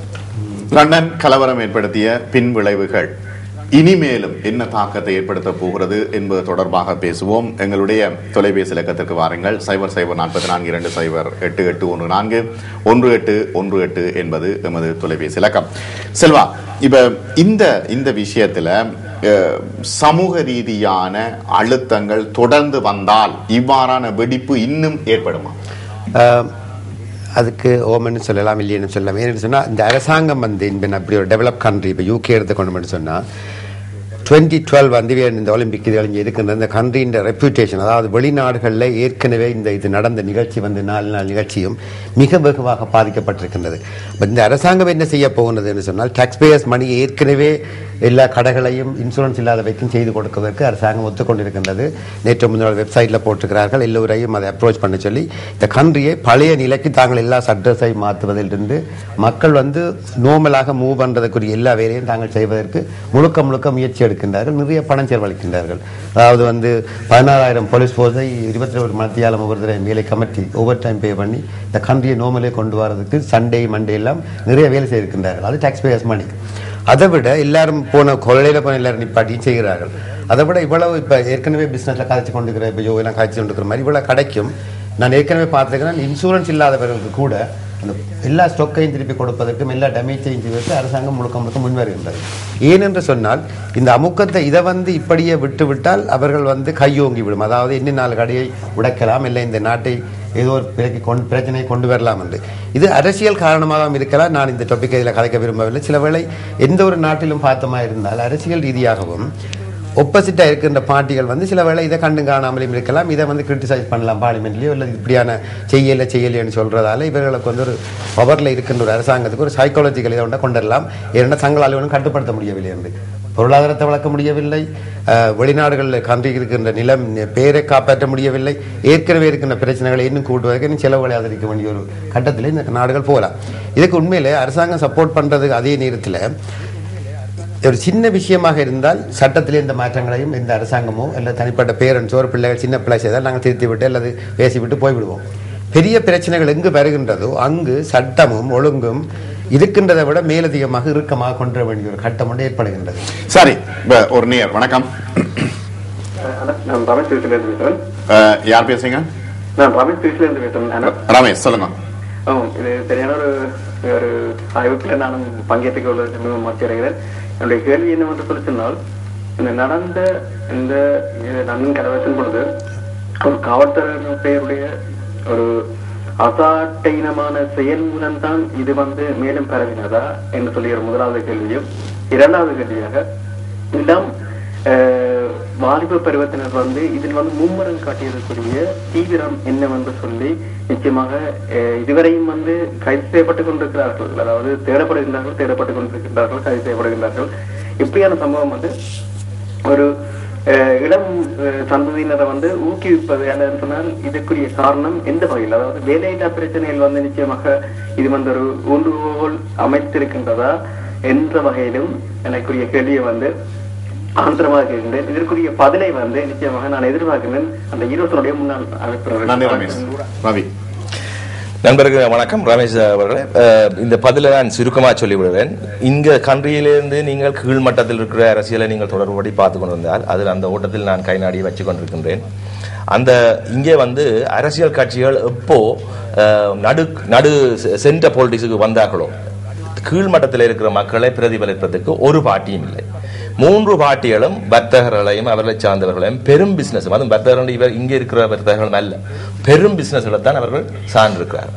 லண்டன் கலவரம் ஏற்படுத்திய பின் விளைவுகள் இனிமேலும் என்ன தாக்கத்தை ஏற்படுத்த போகிறது என்பது தொடர்பாக பேசுவோம் எங்களுடைய தொலைபேசி இலக்கத்திற்கு வாருங்கள் சைபர் சைபர் நாற்பத்தி நான்கு இரண்டு சைபர் எட்டு எட்டு ஒன்று நான்கு ஒன்று எட்டு ஒன்று எட்டு என்பது எமது தொலைபேசி இலக்கம் செல்வா இப்ப இந்த இந்த விஷயத்துல அஹ், சமூக ரீதியான அழுத்தங்கள் தொடர்ந்து வந்தால் இவ்வாறான வெடிப்பு இன்னும் ஏற்படுமா ஆஹ், அதுக்கு ஓமன்னு சொல்லலாம் இல்லைன்னு சொல்லலாம் ஏன்னு சொன்னால் இந்த அரசாங்கம் வந்து இந்த அப்படி ஒரு டெவலப் கண்ட்ரி இப்போ யூகே எடுத்துக்கொண்டு சொன்னால் டுவெண்ட்டி டுவெல் வந்து இந்த ஒலிம்பிக் இது இங்கே இருக்கின்ற இந்த கண்ட்ரியின் ரெப்யூட்டேஷன் அதாவது வெளிநாடுகளில் ஏற்கனவே இந்த இது நடந்த நிகழ்ச்சி வந்து நாலு நாள் நிகழ்ச்சியும் மிக வெகுவாக பாதிக்கப்பட்டிருக்கின்றது அப்ப இந்த அரசாங்கம் என்ன செய்ய போகின்றதுன்னு சொன்னால் டாக்ஸ் பேயர்ஸ் மணி ஏற்கனவே எல்லா கடைகளையும் இன்சூரன்ஸ் இல்லாதவைக்கும் செய்து கொடுப்பதற்கு அரசாங்கம் ஒத்துக்கொண்டிருக்கின்றது நேற்று முன்னாள் வெப்சைட்டில் போட்டிருக்கிறார்கள் எல்லோரையும் அதை அப்ரோச் பண்ண சொல்லி இந்த கண்ட்ரியை பழைய நிலைக்கு தாங்கள் எல்லா சட்ரஸை மாற்றுவதிலிருந்து மக்கள் வந்து நோமலாக மூவ் பண்ணுறதுக்குரிய எல்லா வேலையும் தாங்கள் செய்வதற்கு முழுக்க முழுக்க முயற்சி எடுக்கின்றார்கள் நிறைய பணம் செலவழிக்கின்றார்கள் அதாவது வந்து பதினாறாயிரம் போலீஸ் ஃபோர்ஸை இருபத்தி ஒரு மத்தியாலம் ஒவ்வொரு தடவை வேலை கமிட்டி ஓவர் டைம் பே பண்ணி இந்த கண்ட்ரியை நோமலே கொண்டு வரதுக்கு சண்டே மண்டே எல்லாம் நிறைய வேலை செய்திருக்கின்றார்கள் அது டாக்ஸ் பேயர்ஸ் மணி அதை விட எல்லாரும் போன கொள்ளையில போன எல்லாரும் நிப்பாட்டியும் செய்கிறார்கள் அதை விட இவ்வளவு இப்போ ஏற்கனவே பிஸ்னஸில் கதைச்சு கொண்டுக்கிற இப்போ யோகெல்லாம் காய்ச்சி கொண்டுக்கிற மாதிரி இவ்வளோ கிடைக்கும் நான் ஏற்கனவே பார்த்துருக்கிறேன் இன்சூரன்ஸ் இல்லாதவர்களுக்கு கூட அந்த எல்லா ஸ்டொக்கையும் திருப்பி கொடுப்பதற்கும் எல்லா டேமேஜையும் செய்வதற்கு அரசாங்கம் முழுக்க முழுக்க முன்வருகின்றது ஏனென்று சொன்னால் இந்த அமுக்கத்தை இதை வந்து இப்படியே விட்டு விட்டால் அவர்கள் வந்து கையோங்கி விடும் அதாவது இன்னும் நாலு கடையை உடைக்கலாம் இல்லை இந்த நாட்டை ஏதோ ஒரு பிறகு கொண்டு பிரச்சனையை கொண்டு வரலாம் என்று இது அரசியல் காரணமாகவும் இருக்கலாம் நான் இந்த டாபிக் இதில் கலைக்க விரும்பவில்லை சில வேளை எந்த ஒரு நாட்டிலும் பார்த்தமா இருந்தால் அரசியல் ரீதியாகவும் ஒப்போசிட்டாக இருக்கின்ற பார்ட்டிகள் வந்து சில வேளை இதை கண்டு காணாமலும் இருக்கலாம் இதை வந்து கிரிட்டிசைஸ் பண்ணலாம் பார்லிமெண்ட்லேயோ இல்லை இப்படியான செய்யலை செய்யலைன்னு சொல்கிறதால இவர்களுக்கு வந்து ஒரு பவரில் இருக்கின்ற ஒரு அரசாங்கத்துக்கு ஒரு சைக்காலஜிக்கல் இதை ஒன்றை கொண்டு வரலாம் ஏன்னா தங்களால் ஒன்றும் கட்டுப்படுத்த முடியவில்லை என்று பொருளாதாரத்தை வளர்க்க முடியவில்லை அஹ், வெளிநாடுகளில் கன்றி இருக்கின்ற நிலம் பேரை காப்பாற்ற முடியவில்லை ஏற்கனவே இருக்கின்ற பிரச்சனைகளை இன்னும் கூட்டுவதற்கு இன்னும் செலவுகளை ஆதரிக்க வேண்டிய ஒரு கட்டத்தில் இந்த நாடுகள் போகலாம் இதுக்கு உண்மையிலே அரசாங்கம் சப்போர்ட் பண்ணுறதுக்கு அதே நேரத்தில் ஒரு சின்ன விஷயமாக இருந்தால் சட்டத்திலே இந்த மாற்றங்களையும் இந்த அரசாங்கமோ இல்லை தனிப்பட்ட பேரண்ட்ஸோ ஒரு பிள்ளைகள் சின்ன பிள்ளை செய்தால் நாங்கள் திருத்தி விட்டு அல்லது பேசிவிட்டு போய்விடுவோம் பெரிய பிரச்சனைகள் எங்கு வருகின்றதோ அங்கு சட்டமும் ஒழுங்கும் இருக்கின்றதை விட மேலதிகமாக இறுக்கமாக கொண்டு வர வேண்டிய ஒரு கட்டம் ஒன்று ஏற்படுகின்றது சரி இப்ப ஒரு நேர் வணக்கம் நான் ரமேஷ் திருச்சிலேருந்து பேசுறேன் அஹ், யார் பேசுறீங்க நான் ரமேஷ் திருச்சிலேருந்து பேசுறேன் நான் ரமேஷ் சொல்லுங்க ஆமாம் இது சரியான ஒரு ஒரு ஆய்வுக்குள்ள நானும் பங்கேற்றுக் கொள்வதற்கு மிகவும் மகிழ்ச்சி அடைகிறேன் என்னுடைய கேள்வி என்னவென்று சொல்லி சொன்னால் இந்த நடந்த இந்த நன்கு கலவரத்தின் பொழுது ஒரு காவல்துறையினுடைய ஒரு அசாட்டையினமான செயல் மூலம்தான் இது வந்து மேலும் பரவினதா என்று சொல்லி ஒரு முதலாவது கேள்வியும் இரண்டாவது கேள்வியாக இடம் அஹ், வாலிப பருவத்தினர் வந்து இதில் வந்து மும்முரம் காட்டியிருக்கக்கூடிய தீவிரம் என்னவென்று சொல்லி நிச்சயமாக அஹ், இதுவரையும் வந்து கைது செய்யப்பட்டுக் கொண்டிருக்கிறார்கள் அதாவது தேடப்படுகின்றார்கள் தேடப்பட்டுக் கொண்டிருக்கின்றார்கள் கைது செய்யப்படுகின்றார்கள் இப்படியான சம்பவம் வந்து ஒரு அஹ், இளம் அஹ், சந்ததியினரை வந்து ஊக்குவிப்பது என்னன்னு சொன்னால் இதற்குரிய காரணம் எந்த வகையில் அதாவது வேலையில்லா பிரச்சனைகள் வந்து நிச்சயமாக இது வந்து ஒரு ஊன்றுகோல் அமைத்திருக்கின்றதா என்ற வகையிலும் எனக்குரிய கேள்வியை வந்து ஆந்திரமாக இருக்கின்றேன் இதற்குரிய பதிலை வந்து நிச்சயமாக நான் எதிர்பார்க்கிறேன் அந்த ஈரோசனுடைய முன்னாள் நன்றி ரமேஷ் அமைப்பினர் ரவி நண்பர்கள் வணக்கம் ரமேஷ் அவர்களே அஹ், இந்த பதிலை நான் சுருக்கமாக சொல்லிவிடுவேன் இங்க கன்றியிலிருந்து நீங்கள் கீழ்மட்டத்தில் இருக்கிற அரசியலை நீங்கள் தொடர்புபடி பார்த்து கொண்டு வந்தால் அதில் அந்த ஓட்டத்தில் நான் கை நாடி வச்சு கொண்டிருக்கின்றேன் அந்த இங்கே வந்து அரசியல் கட்சிகள் எப்போ அஹ், நடு நடு சென்டர் பாலிடிக்ஸுக்கு வந்தார்களோ கீழ்மட்டத்தில் இருக்கிற மக்களை பிரதிபலிப்பதற்கு ஒரு பார்ட்டியும் இல்லை மூன்று பார்ட்டிகளும் வர்த்தகர்களையும் அவர்களை சார்ந்தவர்களையும் பெரும் பிசினஸ் அதுவும் வர்த்தகர்கள் இவர் இங்கே இருக்கிற வர்த்தகர்கள் அல்ல பெரும் பிசினஸ்களை தான் அவர்கள் சார்ந்திருக்கிறார்கள்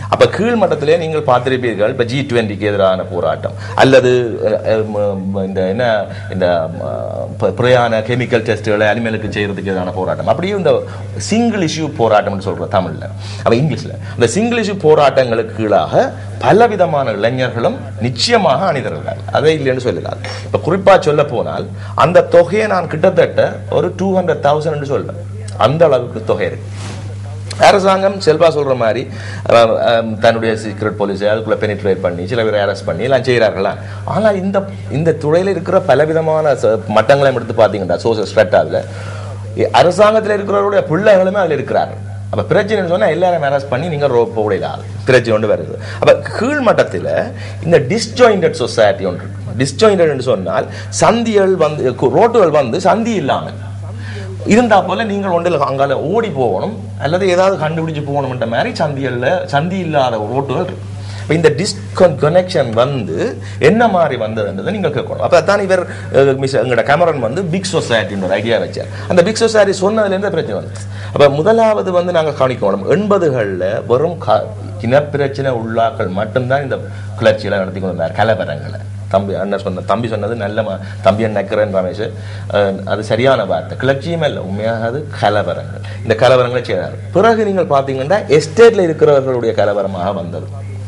அப்ப கீழ் மட்டத்திலே நீங்கள் பார்த்திருப்பீர்கள் இப்ப ஜி டுவெண்ட்டிக்கு எதிரான போராட்டம் அல்லது அஹ், அஹ், ம- இந்த என்ன இந்த ம, ப- பிரயாண கெமிக்கல் டெஸ்ட்களை அனிமலுக்கு செய்யறதுக்கு எதிரான போராட்டம் அப்படியே இந்த சிங்கிள் இஷ்யூ போராட்டம்னு சொல்றோம் தமிழ்ல அப்ப இங்கிலீஷ்ல இந்த சிங்கிள் இஷ்யூ போராட்டங்களுக்கு கீழாக பலவிதமான இளைஞர்களும் நிச்சயமாக அணிதிருக்கிறார் அதை இல்லைன்னு சொல்லலாம் இப்ப குறிப்பா சொல்ல போனால் அந்த தொகையை நான் கிட்டத்தட்ட ஒரு டூ ஹண்ட்ரட் தௌசண்ட் சொல்வேன் அந்த அளவுக்கு தொகை இருக்கு அரசாங்கம் செல்வா சொல்ற மாதிரி அஹ், அஹ், தன்னுடைய சீக்ரெட் போலீஸ் அதுக்குள்ள பெனிட்ரேட் பண்ணி சில பேரை அரெஸ்ட் பண்ணி எல்லாம் செய்கிறார்களா ஆனால் இந்த இந்த துறையில் இருக்கிற பலவிதமான ச- மட்டங்களையும் எடுத்து பார்த்தீங்கன்னா சோசியல் ஸ்ட்ரெட்டாவில் அரசாங்கத்தில் இருக்கிறவருடைய பிள்ளைகளுமே அதில் இருக்கிறார்கள் அப்ப பிரச்சனைன்னு சொன்னா எல்லாரும் அரெஸ்ட் பண்ணி நீங்க ரோ போடலாம் பிரச்சனை ஒன்று வருது அப்ப கீழ் மட்டத்தில் இந்த டிஸ்ஜாயிண்டட் சொசைட்டி ஒன்று டிஸ்ஜாயிண்டட் சொன்னால் சந்திகள் வந்து கு- ரோட்டுகள் வந்து சந்தி இல்லாமல் இருந்தா போல நீங்கள் ஒன்றில் அங்கால ஓடி போகணும் அல்லது ஏதாவது கண்டுபிடிச்சு போகணும்ன்ற மாதிரி சந்தியல்ல சந்தி இல்லாத ரோட்டுகள் இருக்கு இப்ப இந்த டிஸ்கன் கனெக்ஷன் வந்து என்ன மாதிரி வந்ததுன்றதை நீங்கள் கேட்கணும் அப்போ தான் இவர் அஹ், மிஸ் எங்களோட கேமரன் வந்து பிக் சொசைட்டின்னு ஒரு ஐடியா வச்சார் அந்த பிக் சொசைட்டி சொன்னதுலேருந்து பிரச்சனை வந்து அப்போ முதலாவது வந்து நாங்கள் கவனிக்கணும் எண்பதுகளில் வெறும் க இனப்பிரச்சனை உள்ளாக்கள் மட்டும்தான் இந்த கிளர்ச்சியெல்லாம் நடத்தி கொண்டு வந்தார் கலவரங்களை தம்பி அண்ணன் சொன்ன தம்பி சொன்னது நல்ல ம- தம்பி நக்கிறேன் ரமேஷ் அஹ், அது சரியான வார்த்தை கிளர்ச்சியுமே இல்லை உண்மையாக அது கலவரங்கள் இந்த கலவரங்களை செய்தார் பிறகு நீங்கள் பார்த்தீங்கன்னா எஸ்டேட்ல இருக்கிறவர்களுடைய கலவரமாக வந்தது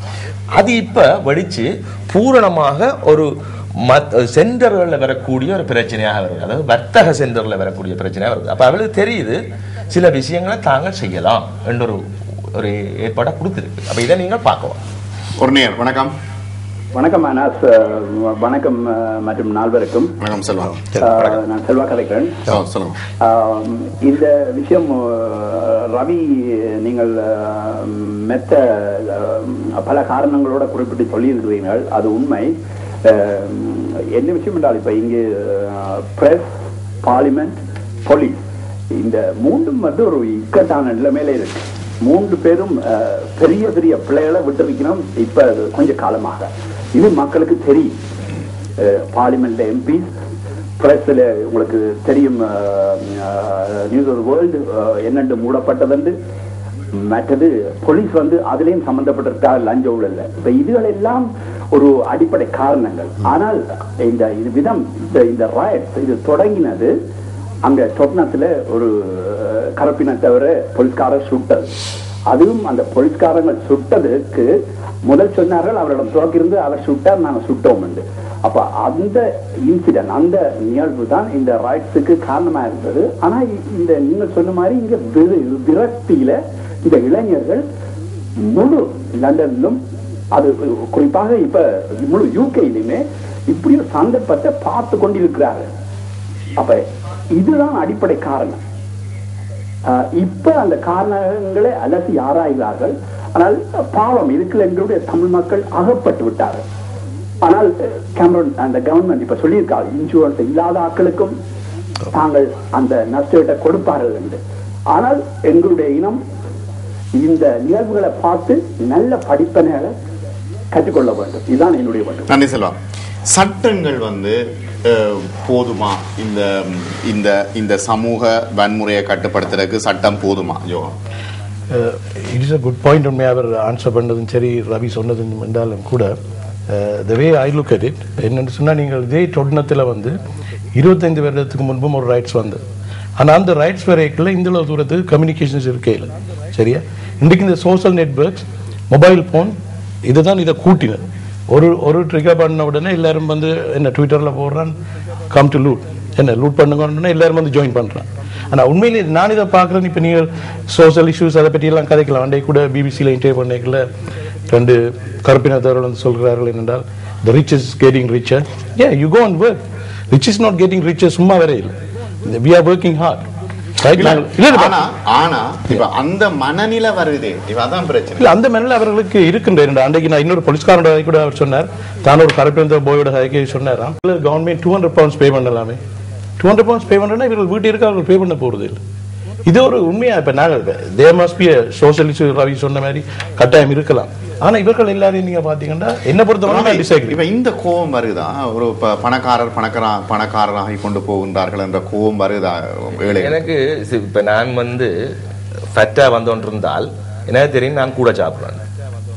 அது இப்ப வெடிச்சு பூரணமாக ஒரு மத் சென்டர்களில் வரக்கூடிய ஒரு பிரச்சனையாக வருது அதாவது வர்த்தக சென்டர்ல வரக்கூடிய பிரச்சனையாக வருது அப்ப அவளுக்கு தெரியுது சில விஷயங்களை தாங்கள் செய்யலாம் என்ற ஒரு ஒரு ஏற்பாடை கொடுத்துருக்கு அப்ப இதை நீங்கள் பார்க்கலாம் ஒரு நேர் வணக்கம் வணக்கம் அனாஸ் அஹ், வணக்கம் அஹ், மற்றும் நால்வருக்கும் வணக்கம் செல்வா அஹ், நான் செல்வா கதைக்கிறேன் ஓ, சொல்லுங்க ஆம், இந்த விஷயம் அஹ், ரவி நீங்கள் அஹ், மெத்த அஹ், பல காரணங்களோட குறிப்பிட்டு சொல்லியிருக்கிறீர்கள் அது உண்மை அஹ், என்ன விஷயம் என்றால் இப்ப இங்கு பிரஸ் பார்லிமெண்ட் போலீஸ் இந்த மூன்றும் வந்து ஒரு இக்கட்டான நிலைமையில இருக்கு மூன்று பேரும் அஹ், பெரிய பெரிய பிள்ளைகளை விட்டுருக்கணும் இப்ப கொஞ்ச காலமாக இது மக்களுக்கு தெரியும் பார்லிமெண்ட் எம்பி பிரஸ்ல உங்களுக்கு தெரியும் நியூஸ் ஒரு வேர்ல்டு என்னென்று மூடப்பட்டதுண்டு மற்றது போலீஸ் வந்து அதுலயும் சம்பந்தப்பட்டிருக்கா லஞ்ச ஊழல்ல இப்ப இதுகள் எல்லாம் ஒரு அடிப்படை காரணங்கள் ஆனால் இந்த இது விதம் இந்த இந்த ராயட்ஸ் இது தொடங்கினது அங்க சொப்னத்துல ஒரு அஹ், கருப்பினத்தவரை போலீஸ்காரர் சுட்டது அதுவும் அந்த போலீஸ்காரங்க சுட்டதுக்கு முதல் சொன்னார்கள் அவரிடம் துறக்கிருந்து அவர் சுட்டார் நாங்க சுட்டோம் என்று அப்ப அந்த இன்சிடென்ட் அந்த நிகழ்வு தான் இந்த ரைட்ஸுக்கு காரணமா இருந்தது ஆனா இ- இந்த நீங்க சொன்ன மாதிரி இங்க விர- விரக்தியில இந்த இளைஞர்கள் முழு லண்டனிலும் அது குறிப்பாக இப்ப முழு யூகேலையுமே இப்படி ஒரு சந்தர்ப்பத்தை பார்த்து கொண்டிருக்கிறார்கள் அப்ப இதுதான் அடிப்படை காரணம் ஆஹ் இப்ப அந்த காரணங்களை அலசி ஆராய்கிறார்கள் ஆனால் பாவம் இதுக்கு எங்களுடைய தமிழ் மக்கள் அகப்பட்டு விட்டார்கள் ஆனால் அஹ், கேமரன் அந்த கவர்மெண்ட் இப்ப சொல்லியிருக்காங்க இன்சூரன்ஸ் இல்லாத ஆட்களுக்கும் தாங்கள் அந்த நஷ்டத்தை கொடுப்பார்கள் என்று ஆனால் எங்களுடைய இனம் இந்த நிகழ்வுகளை பார்த்து நல்ல படிப்பினைகளை கற்றுக்கொள்ள வேண்டும் இதுதான் என்னுடைய வேண்டும் நன்றி செல்வா சட்டங்கள் வந்து அஹ், போதுமா இந்த இந்த இந்த சமூக வன்முறையை கட்டுப்படுத்துறதுக்கு சட்டம் போதுமா யோகம் it is a good point உண்மையாக அவர் ஆன்சர் பண்ணதும் சரி ரவி சொன்னதும் என்றாலும் கூட the way I look at it என்னென்னு சொன்னால் நீங்கள் இதே தொட்னத்தில் வந்து இருபத்தைந்து வருடத்துக்கு முன்பும் ஒரு ரைட்ஸ் வந்தது ஆனால் அந்த ரைட்ஸ் வரைக்குள்ள இந்த அளவு தூரத்துக்கு கம்யூனிகேஷன்ஸ் இருக்கே இல்லை சரியா இன்றைக்கு இந்த சோஷியல் நெட்ஒர்க்ஸ் மொபைல் ஃபோன் இதுதான் இதை கூட்டினது ஒரு ஒரு ட்ரிகர் பண்ண உடனே எல்லாரும் வந்து என்ன ட்விட்டரில் போடுறான் கம் டு லூட் என்ன லூட் பண்ணுங்கன்னா எல்லாரும் வந்து ஜாயின் பண்ணுறான் ஆனால் உண்மையிலே நான் இதை பார்க்குறேன் இப்போ நீங்கள் சோஷியல் இஷ்யூஸ் அதை பற்றி எல்லாம் கதைக்கலாம் அண்டை கூட பிபிசியில் இன்டர்வியூ பண்ணிக்கல ரெண்டு கருப்பினத்தவர்கள் வந்து சொல்கிறார்கள் என்னென்றால் the rich is getting richer a you go and work rich is not getting richer சும்மா வேற இல்லை வி ஆர் ஒர்க்கிங் ஹார்ட் இல்ல, ஆனா ஆனா இப்ப அந்த மனநிலை வருதே இப்ப அதான் பிரச்சனை இல்ல அந்த மேல அவர்களுக்கு இருக்கின்ற இரண்டு அன்றைக்கு நான் இன்னொரு போலீஸ்காரோட கதை கூட அவர் சொன்னார் தான் ஒரு கரெக்ட் போயோட கதைக்கு சொன்னாராம் government two hundred pounds pay பண்ணலாமே டூ ஹண்ட்ரட் பவுண்ட்ஸ் பே பண்ணா இவர்கள் வீட்டு இருக்க அவர்கள் பே பண்ண போறது இல்லை இது ஒரு உண்மையா இப்ப நாங்கள் they must be socialist Ravi சொன்ன மாதிரி கட்டாயம் இருக்கலாம் ஆனா இவர்கள் எல்லாரையும் நீங்க பாத்தீங்கன்னா என்ன பொறுத்தவரை டிசைக்கிள் இப்ப இந்த கோபம் வருதா ஒரு ப- பணக்காரர் பணக்கார பணக்காரராகி கொண்டு போகின்றார்கள் என்ற கோபம் வருதா ஏழை எனக்கு சி- இப்ப நான் வந்து ஃபேட்டா வந்தோன் இருந்தால் எனக்கு தெரியும் நான் கூட சாப்பிடுவேன்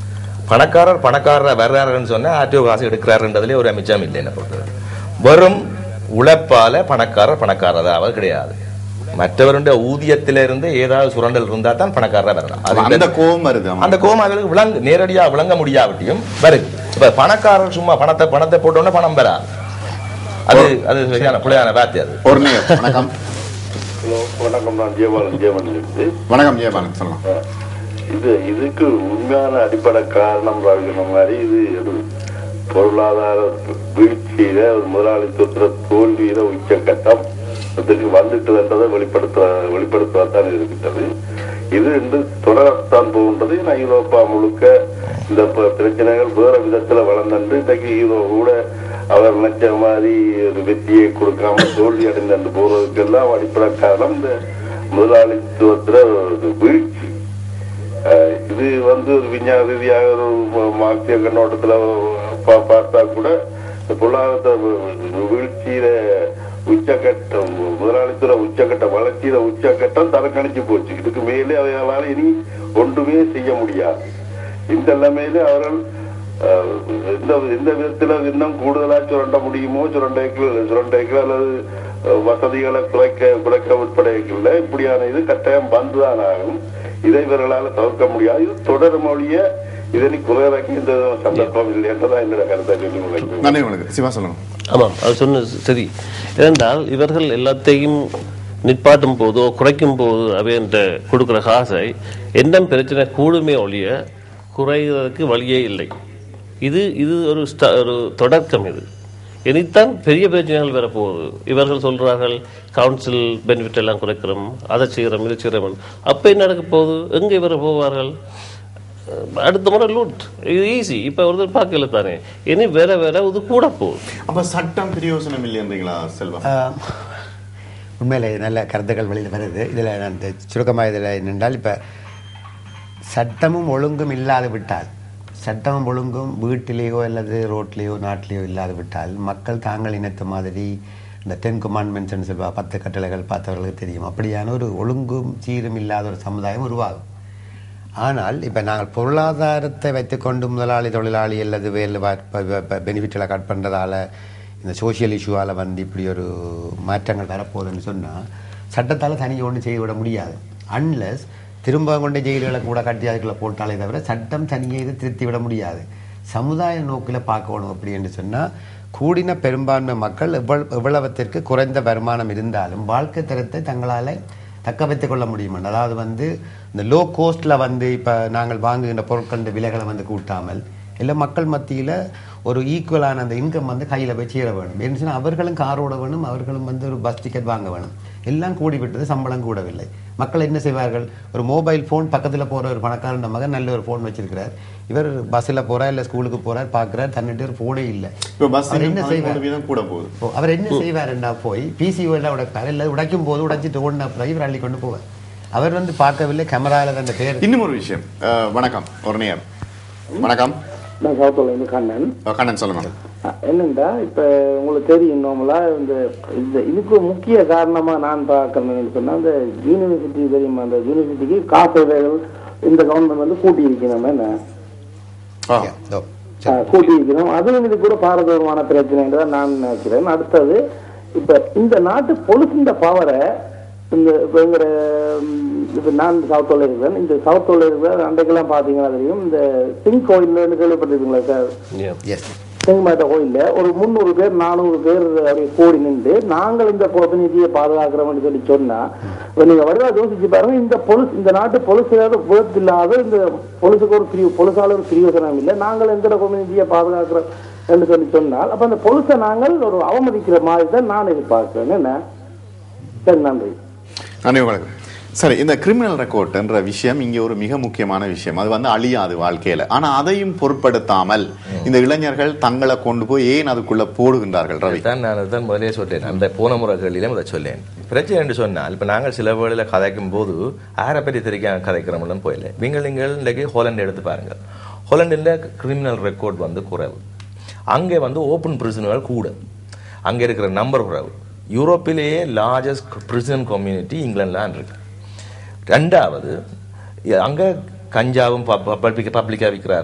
பணக்காரர் பணக்காரர் வர்றாருன்னு சொன்னா ஆர்டிஓ காசு எடுக்கிறாருன்றதுல ஒரு மிச்சம் இல்லை என்ன பொறுத்தவரை வெறும் உழைப்பால பணக்காரர் பணக்காரர் அதாவது கிடையாது மற்றவருடைய ஊதியத்திலிருந்து ஏதாவது சுரண்டல் இருந்தா தான் பணக்காரரா வரலாம் அது அந்த இந்த- கோபம் வருது அவனுக்கு. அந்த கோபம் அவர்களுக்கு விளங்க நேரடியா விளங்க முடியாவிட்டியும் வருது இப்ப பணக்காரர் சும்மா பணத்தை பணத்தை போட்டோன்னே பணம் வராது அது அது சரியான பிள்ளையான வார்த்தை அது ஒரு நிமிடம் வணக்கம் ஹலோ வணக்கம் நான் ஜெயபாலன் ஜெயமன் இருந்து வணக்கம் ஜெயபாலன் சொல்லலாம் இது இதுக்கு உண்மையான அடிப்படை காரணம் ராவிக்கிற மாதிரி இது ஒரு பொருளாதார வீழ்ச்சியில ஒரு முதலாளித்துவத்துல தோல்வியில உச்சக்கட்டம் இதுக்கு வந்துட்டதுன்றதை வெளிப்படுத்த வெளிப்படுத்துவத்தான் இருக்கின்றது இது இன்று தொடரத்தான் போகின்றது ஏன்னா ஐரோப்பா முழுக்க இந்த ப- பிரச்சனைகள் வேற விதத்துல வளர்ந்து இன்றைக்கு ஈரோ கூட அவர் நினைச்ச மாதிரி ஒரு வெற்றியை கொடுக்காம தோல்வி அடைந்து போறதுக்கெல்லாம் அடிப்படை காரணம் இந்த முதலாளித்துவத்துல ஒரு வீழ்ச்சி அஹ் இது வந்து ஒரு விஞ்ஞான ரீதியாக ஒரு ம- மார்க்சிய கண்ணோட்டத்துல பா- பார்த்தா கூட இந்த பொருளாதார வீ- வீழ்ச்சியில உச்சகட்டம் முதலாளித்துவ உச்சகட்ட வளர்ச்சியில உச்சகட்டம் தரக்கணிச்சு போச்சு இதுக்கு மேலே அவர்களால் இனி ஒன்றுமே செய்ய முடியாது இந்த நிலைமையில அவர்கள் அஹ், எந்த எந்த விதத்துல இன்னும் கூடுதலா சுரண்ட முடியுமோ சுரண்டைகள் சுரண்டைகள் அல்லது அஹ், வசதிகளை குறைக்க குறைக்க உட்படைகள் இப்படியான இது கட்டாயம் வந்துதான் ஆகும் இதை இவர்களால தவிர்க்க முடியாது இது தொடர் மொழிய இதனை குறைவதற்கு இந்த சந்தர்ப்பம் இல்லை என்றதான் என்னோட கருத்தை சொல்லி முடிக்கிறேன். நன்றி உங்களுக்கு சிவா சொல்லுங்க ஆமாம் அது சொன்னது சரி ஏனென்றால் இவர்கள் எல்லாத்தையும் நிப்பாட்டும் போதோ குறைக்கும் போது அவைன்ற கொடுக்குற காசை என்ன பிரச்சனை கூடுமே ஒழிய குறைவதற்கு வழியே இல்லை இது இது ஒரு ஸ்ட- ஒரு தொடக்கம் இது இனித்தான் பெரிய பிரச்சனைகள் வரப்போகுது இவர்கள் சொல்றார்கள் கவுன்சில் பெனிஃபிட் எல்லாம் குறைக்கிறோம் அதை செய்கிறோம் இதை செய்கிறோம் அப்போ என்ன நடக்க போகுது எங்கே இவர போவார்கள் அஹ் அடுத்த முறை லூட் இது ஈஸி இப்போ ஒருத்தர் பார்க்கல தானே இனி வேற வேற இது கூட போகுது அப்ப சட்டம் பிரயோசனம் இல்லைன்றீங்களா செல்வம் ஆஹ், உண்மையிலே நல்ல கருத்துக்கள் வெளியில் வருது இதில் நான் இந்த சுருக்கமாக இதில் என்னென்றால் இப்போ சட்டமும் ஒழுங்கும் இல்லாது விட்டால் சட்டமும் ஒழுங்கும் வீட்டிலேயோ அல்லது ரோட்லேயோ நாட்டிலேயோ இல்லாது விட்டால் மக்கள் தாங்கள் இனத்த மாதிரி இந்த டென் கமாண்ட்மெண்ட்ஸ்னு சொல்லுவா பத்து கட்டளைகள் பார்த்தவர்களுக்கு தெரியும் அப்படியான ஒரு ஒழுங்கும் சீரும் இல்லாத ஒரு சமுதாயம் உருவாகும் ஆனால் இப்போ நாங்கள் பொருளாதாரத்தை வைத்துக்கொண்டு முதலாளி தொழிலாளி அல்லது வேலை பெனிஃபிட்டில் கட் பண்ணுறதால இந்த சோஷியல் இஷ்யூவால் வந்து இப்படி ஒரு மாற்றங்கள் வரப்போகுதுன்னு சொன்னால் சட்டத்தால் தனியாக ஒன்றும் செய்து விட முடியாது அன்லஸ் திரும்ப கொண்டு ஜெயில்களை கூட கட்டி அதுக்குள்ளே போட்டாலே தவிர சட்டம் தனியாக இதை திருத்தி விட முடியாது சமுதாய நோக்கில் பார்க்கணும் அப்படி என்று சொன்னால் கூடின பெரும்பான்மை மக்கள் எவ்வளவு எவ்வளவத்திற்கு குறைந்த வருமானம் இருந்தாலும் வாழ்க்கை தரத்தை தங்களால் தக்க வைத்துக் கொள்ள முடியும் அதாவது வந்து இந்த லோ கோஸ்ட்ல வந்து இப்போ நாங்கள் வாங்குகின்ற பொருட்களின் விலைகளை வந்து கூட்டாமல் இல்லை மக்கள் மத்தியில் ஒரு ஈக்குவலான அந்த இன்கம் வந்து கையில் போய் சேர வேணும் என்று சொன்னால் அவர்களும் காரோட வேணும் அவர்களும் வந்து ஒரு பஸ் டிக்கெட் வாங்க வேணும் எல்லாம் கூடிவிட்டது சம்பளம் கூடவில்லை மக்கள் என்ன செய்வார்கள் ஒரு மொபைல் ஃபோன் பக்கத்தில் போகிற ஒரு பணக்காரன் மகன் நல்ல ஒரு ஃபோன் வச்சிருக்கிறார் இவர் பஸ்ஸில் போகிறார் இல்லை ஸ்கூலுக்கு போகிறார் பார்க்குறார் தன்னிட்டு ஒரு ஃபோனே இல்லை இப்ப பஸ் அவர் என்ன செய்வார் வீதம் கூட போகுது ஓ, அவர் என்ன செய்வாருன்னா போய் பிசி எல்லாம் உடைப்பார் இல்லை உடைக்கும் போது உடைச்சிட்டு ஓடின அப்புறம் இவர் அள்ளி கொண்டு போவார் அவர் வந்து பார்க்கவில்லை கேமராவில் அந்த பேர் இன்னும் ஒரு விஷயம் அஹ், வணக்கம் ஒரு நேர் வணக்கம் நான் சவுத்தில் இருந்து கண்ணன் அஹ், கண்ணன் சொல்லுங்க அஹ் என்னண்டா இப்ப உங்களுக்கு தெரியும் நார்மலா இந்த இந்த இதுக்கு முக்கிய காரணமா நான் பார்க்கறேன்னு சொன்னா இந்த யூனிவர்சிட்டி தெரியுமா அந்த யூனிவர்சிட்டிக்கு காசு உதவிகள் இந்த கவர்மெண்ட் வந்து கூட்டி இருக்கணும் என்ன ஆ. இதோ, அஹ் கூட்டி இருக்கணும் அதுவும் இது கூட பாரதூரமான பிரச்சனைன்றதை நான் நினைக்கிறேன் அடுத்தது இப்ப இந்த நாட்டு பொலிசிந்த பவரை இந்த இப்ப எங்கிற இப்ப நான் சவுத்தோல இருக்கிறேன் இந்த சவுத்தோல இருக்கிற அன்றைக்கெல்லாம் பாத்தீங்கன்னா தெரியும் இந்த சிங் கோயில்னு கேள்விப்பட்டிருக்கீங்களா சார் எஸ் செங்கமாட்ட கோயில்ல ஒரு முந்நூறு பேர் நானூறு பேர் அப்படியே கூடி நின்று நாங்கள் இந்த பிரதிநிதியை பாதுகாக்கிறோம்னு சொல்லி சொன்னா இப்ப நீங்க வருவா யோசிச்சு பாருங்க இந்த பொலிஸ் இந்த நாட்டு பொலிசாவது வேர்த்து இல்லாத இந்த பொலிசுக்கு ஒரு பிரி பொலிசால ஒரு பிரியோசனம் இல்லை நாங்கள் எந்த கம்யூனிட்டியை பாதுகாக்கிறோம் என்று சொல்லி சொன்னால் அப்ப அந்த பொலிசை நாங்கள் ஒரு அவமதிக்கிற மாதிரி தான் நான் எதிர்பார்க்கிறேன் என்ன சரி நன்றி நன்றி உங்களுக்கு சரி இந்த கிரிமினல் ரெக்கார்ட்ன்ற விஷயம் இங்கே ஒரு மிக முக்கியமான விஷயம் அது வந்து அழியாது வாழ்க்கையில ஆனா அதையும் பொருட்படுத்தாமல் இந்த இளைஞர்கள் தங்களை கொண்டு போய் ஏன் அதுக்குள்ள போடுகின்றார்கள் ரவி தான் நான் தான் முதலே சொல்றேன் அந்த போன முறை கேள்வியிலும் அதை சொல்லேன் பிரச்சனை என்று சொன்னால் இப்போ நாங்கள் சில வேளையில் கதைக்கும் போது ஆரை பற்றி தெரிக்க கதைக்கிறோம்னு போயில நீங்கள் நீங்கள் இன்றைக்கு ஹோலண்ட் எடுத்து பாருங்க ஹோலண்டில் கிரிமினல் ரெக்கார்ட் வந்து குறைவு அங்கே வந்து ஓப்பன் பிரிசன்கள் கூட அங்கே இருக்கிற நம்பர் குறைவு யூரோப்பிலேயே லார்ஜஸ்ட் பிரிசன் கம்யூனிட்டி இங்கிலாந்துலாம் இருக்கு ரெண்டாவது அங்கே கஞ்சாவும் பப்ளிக் பப்ளிக்காக விற்கிறார்கள்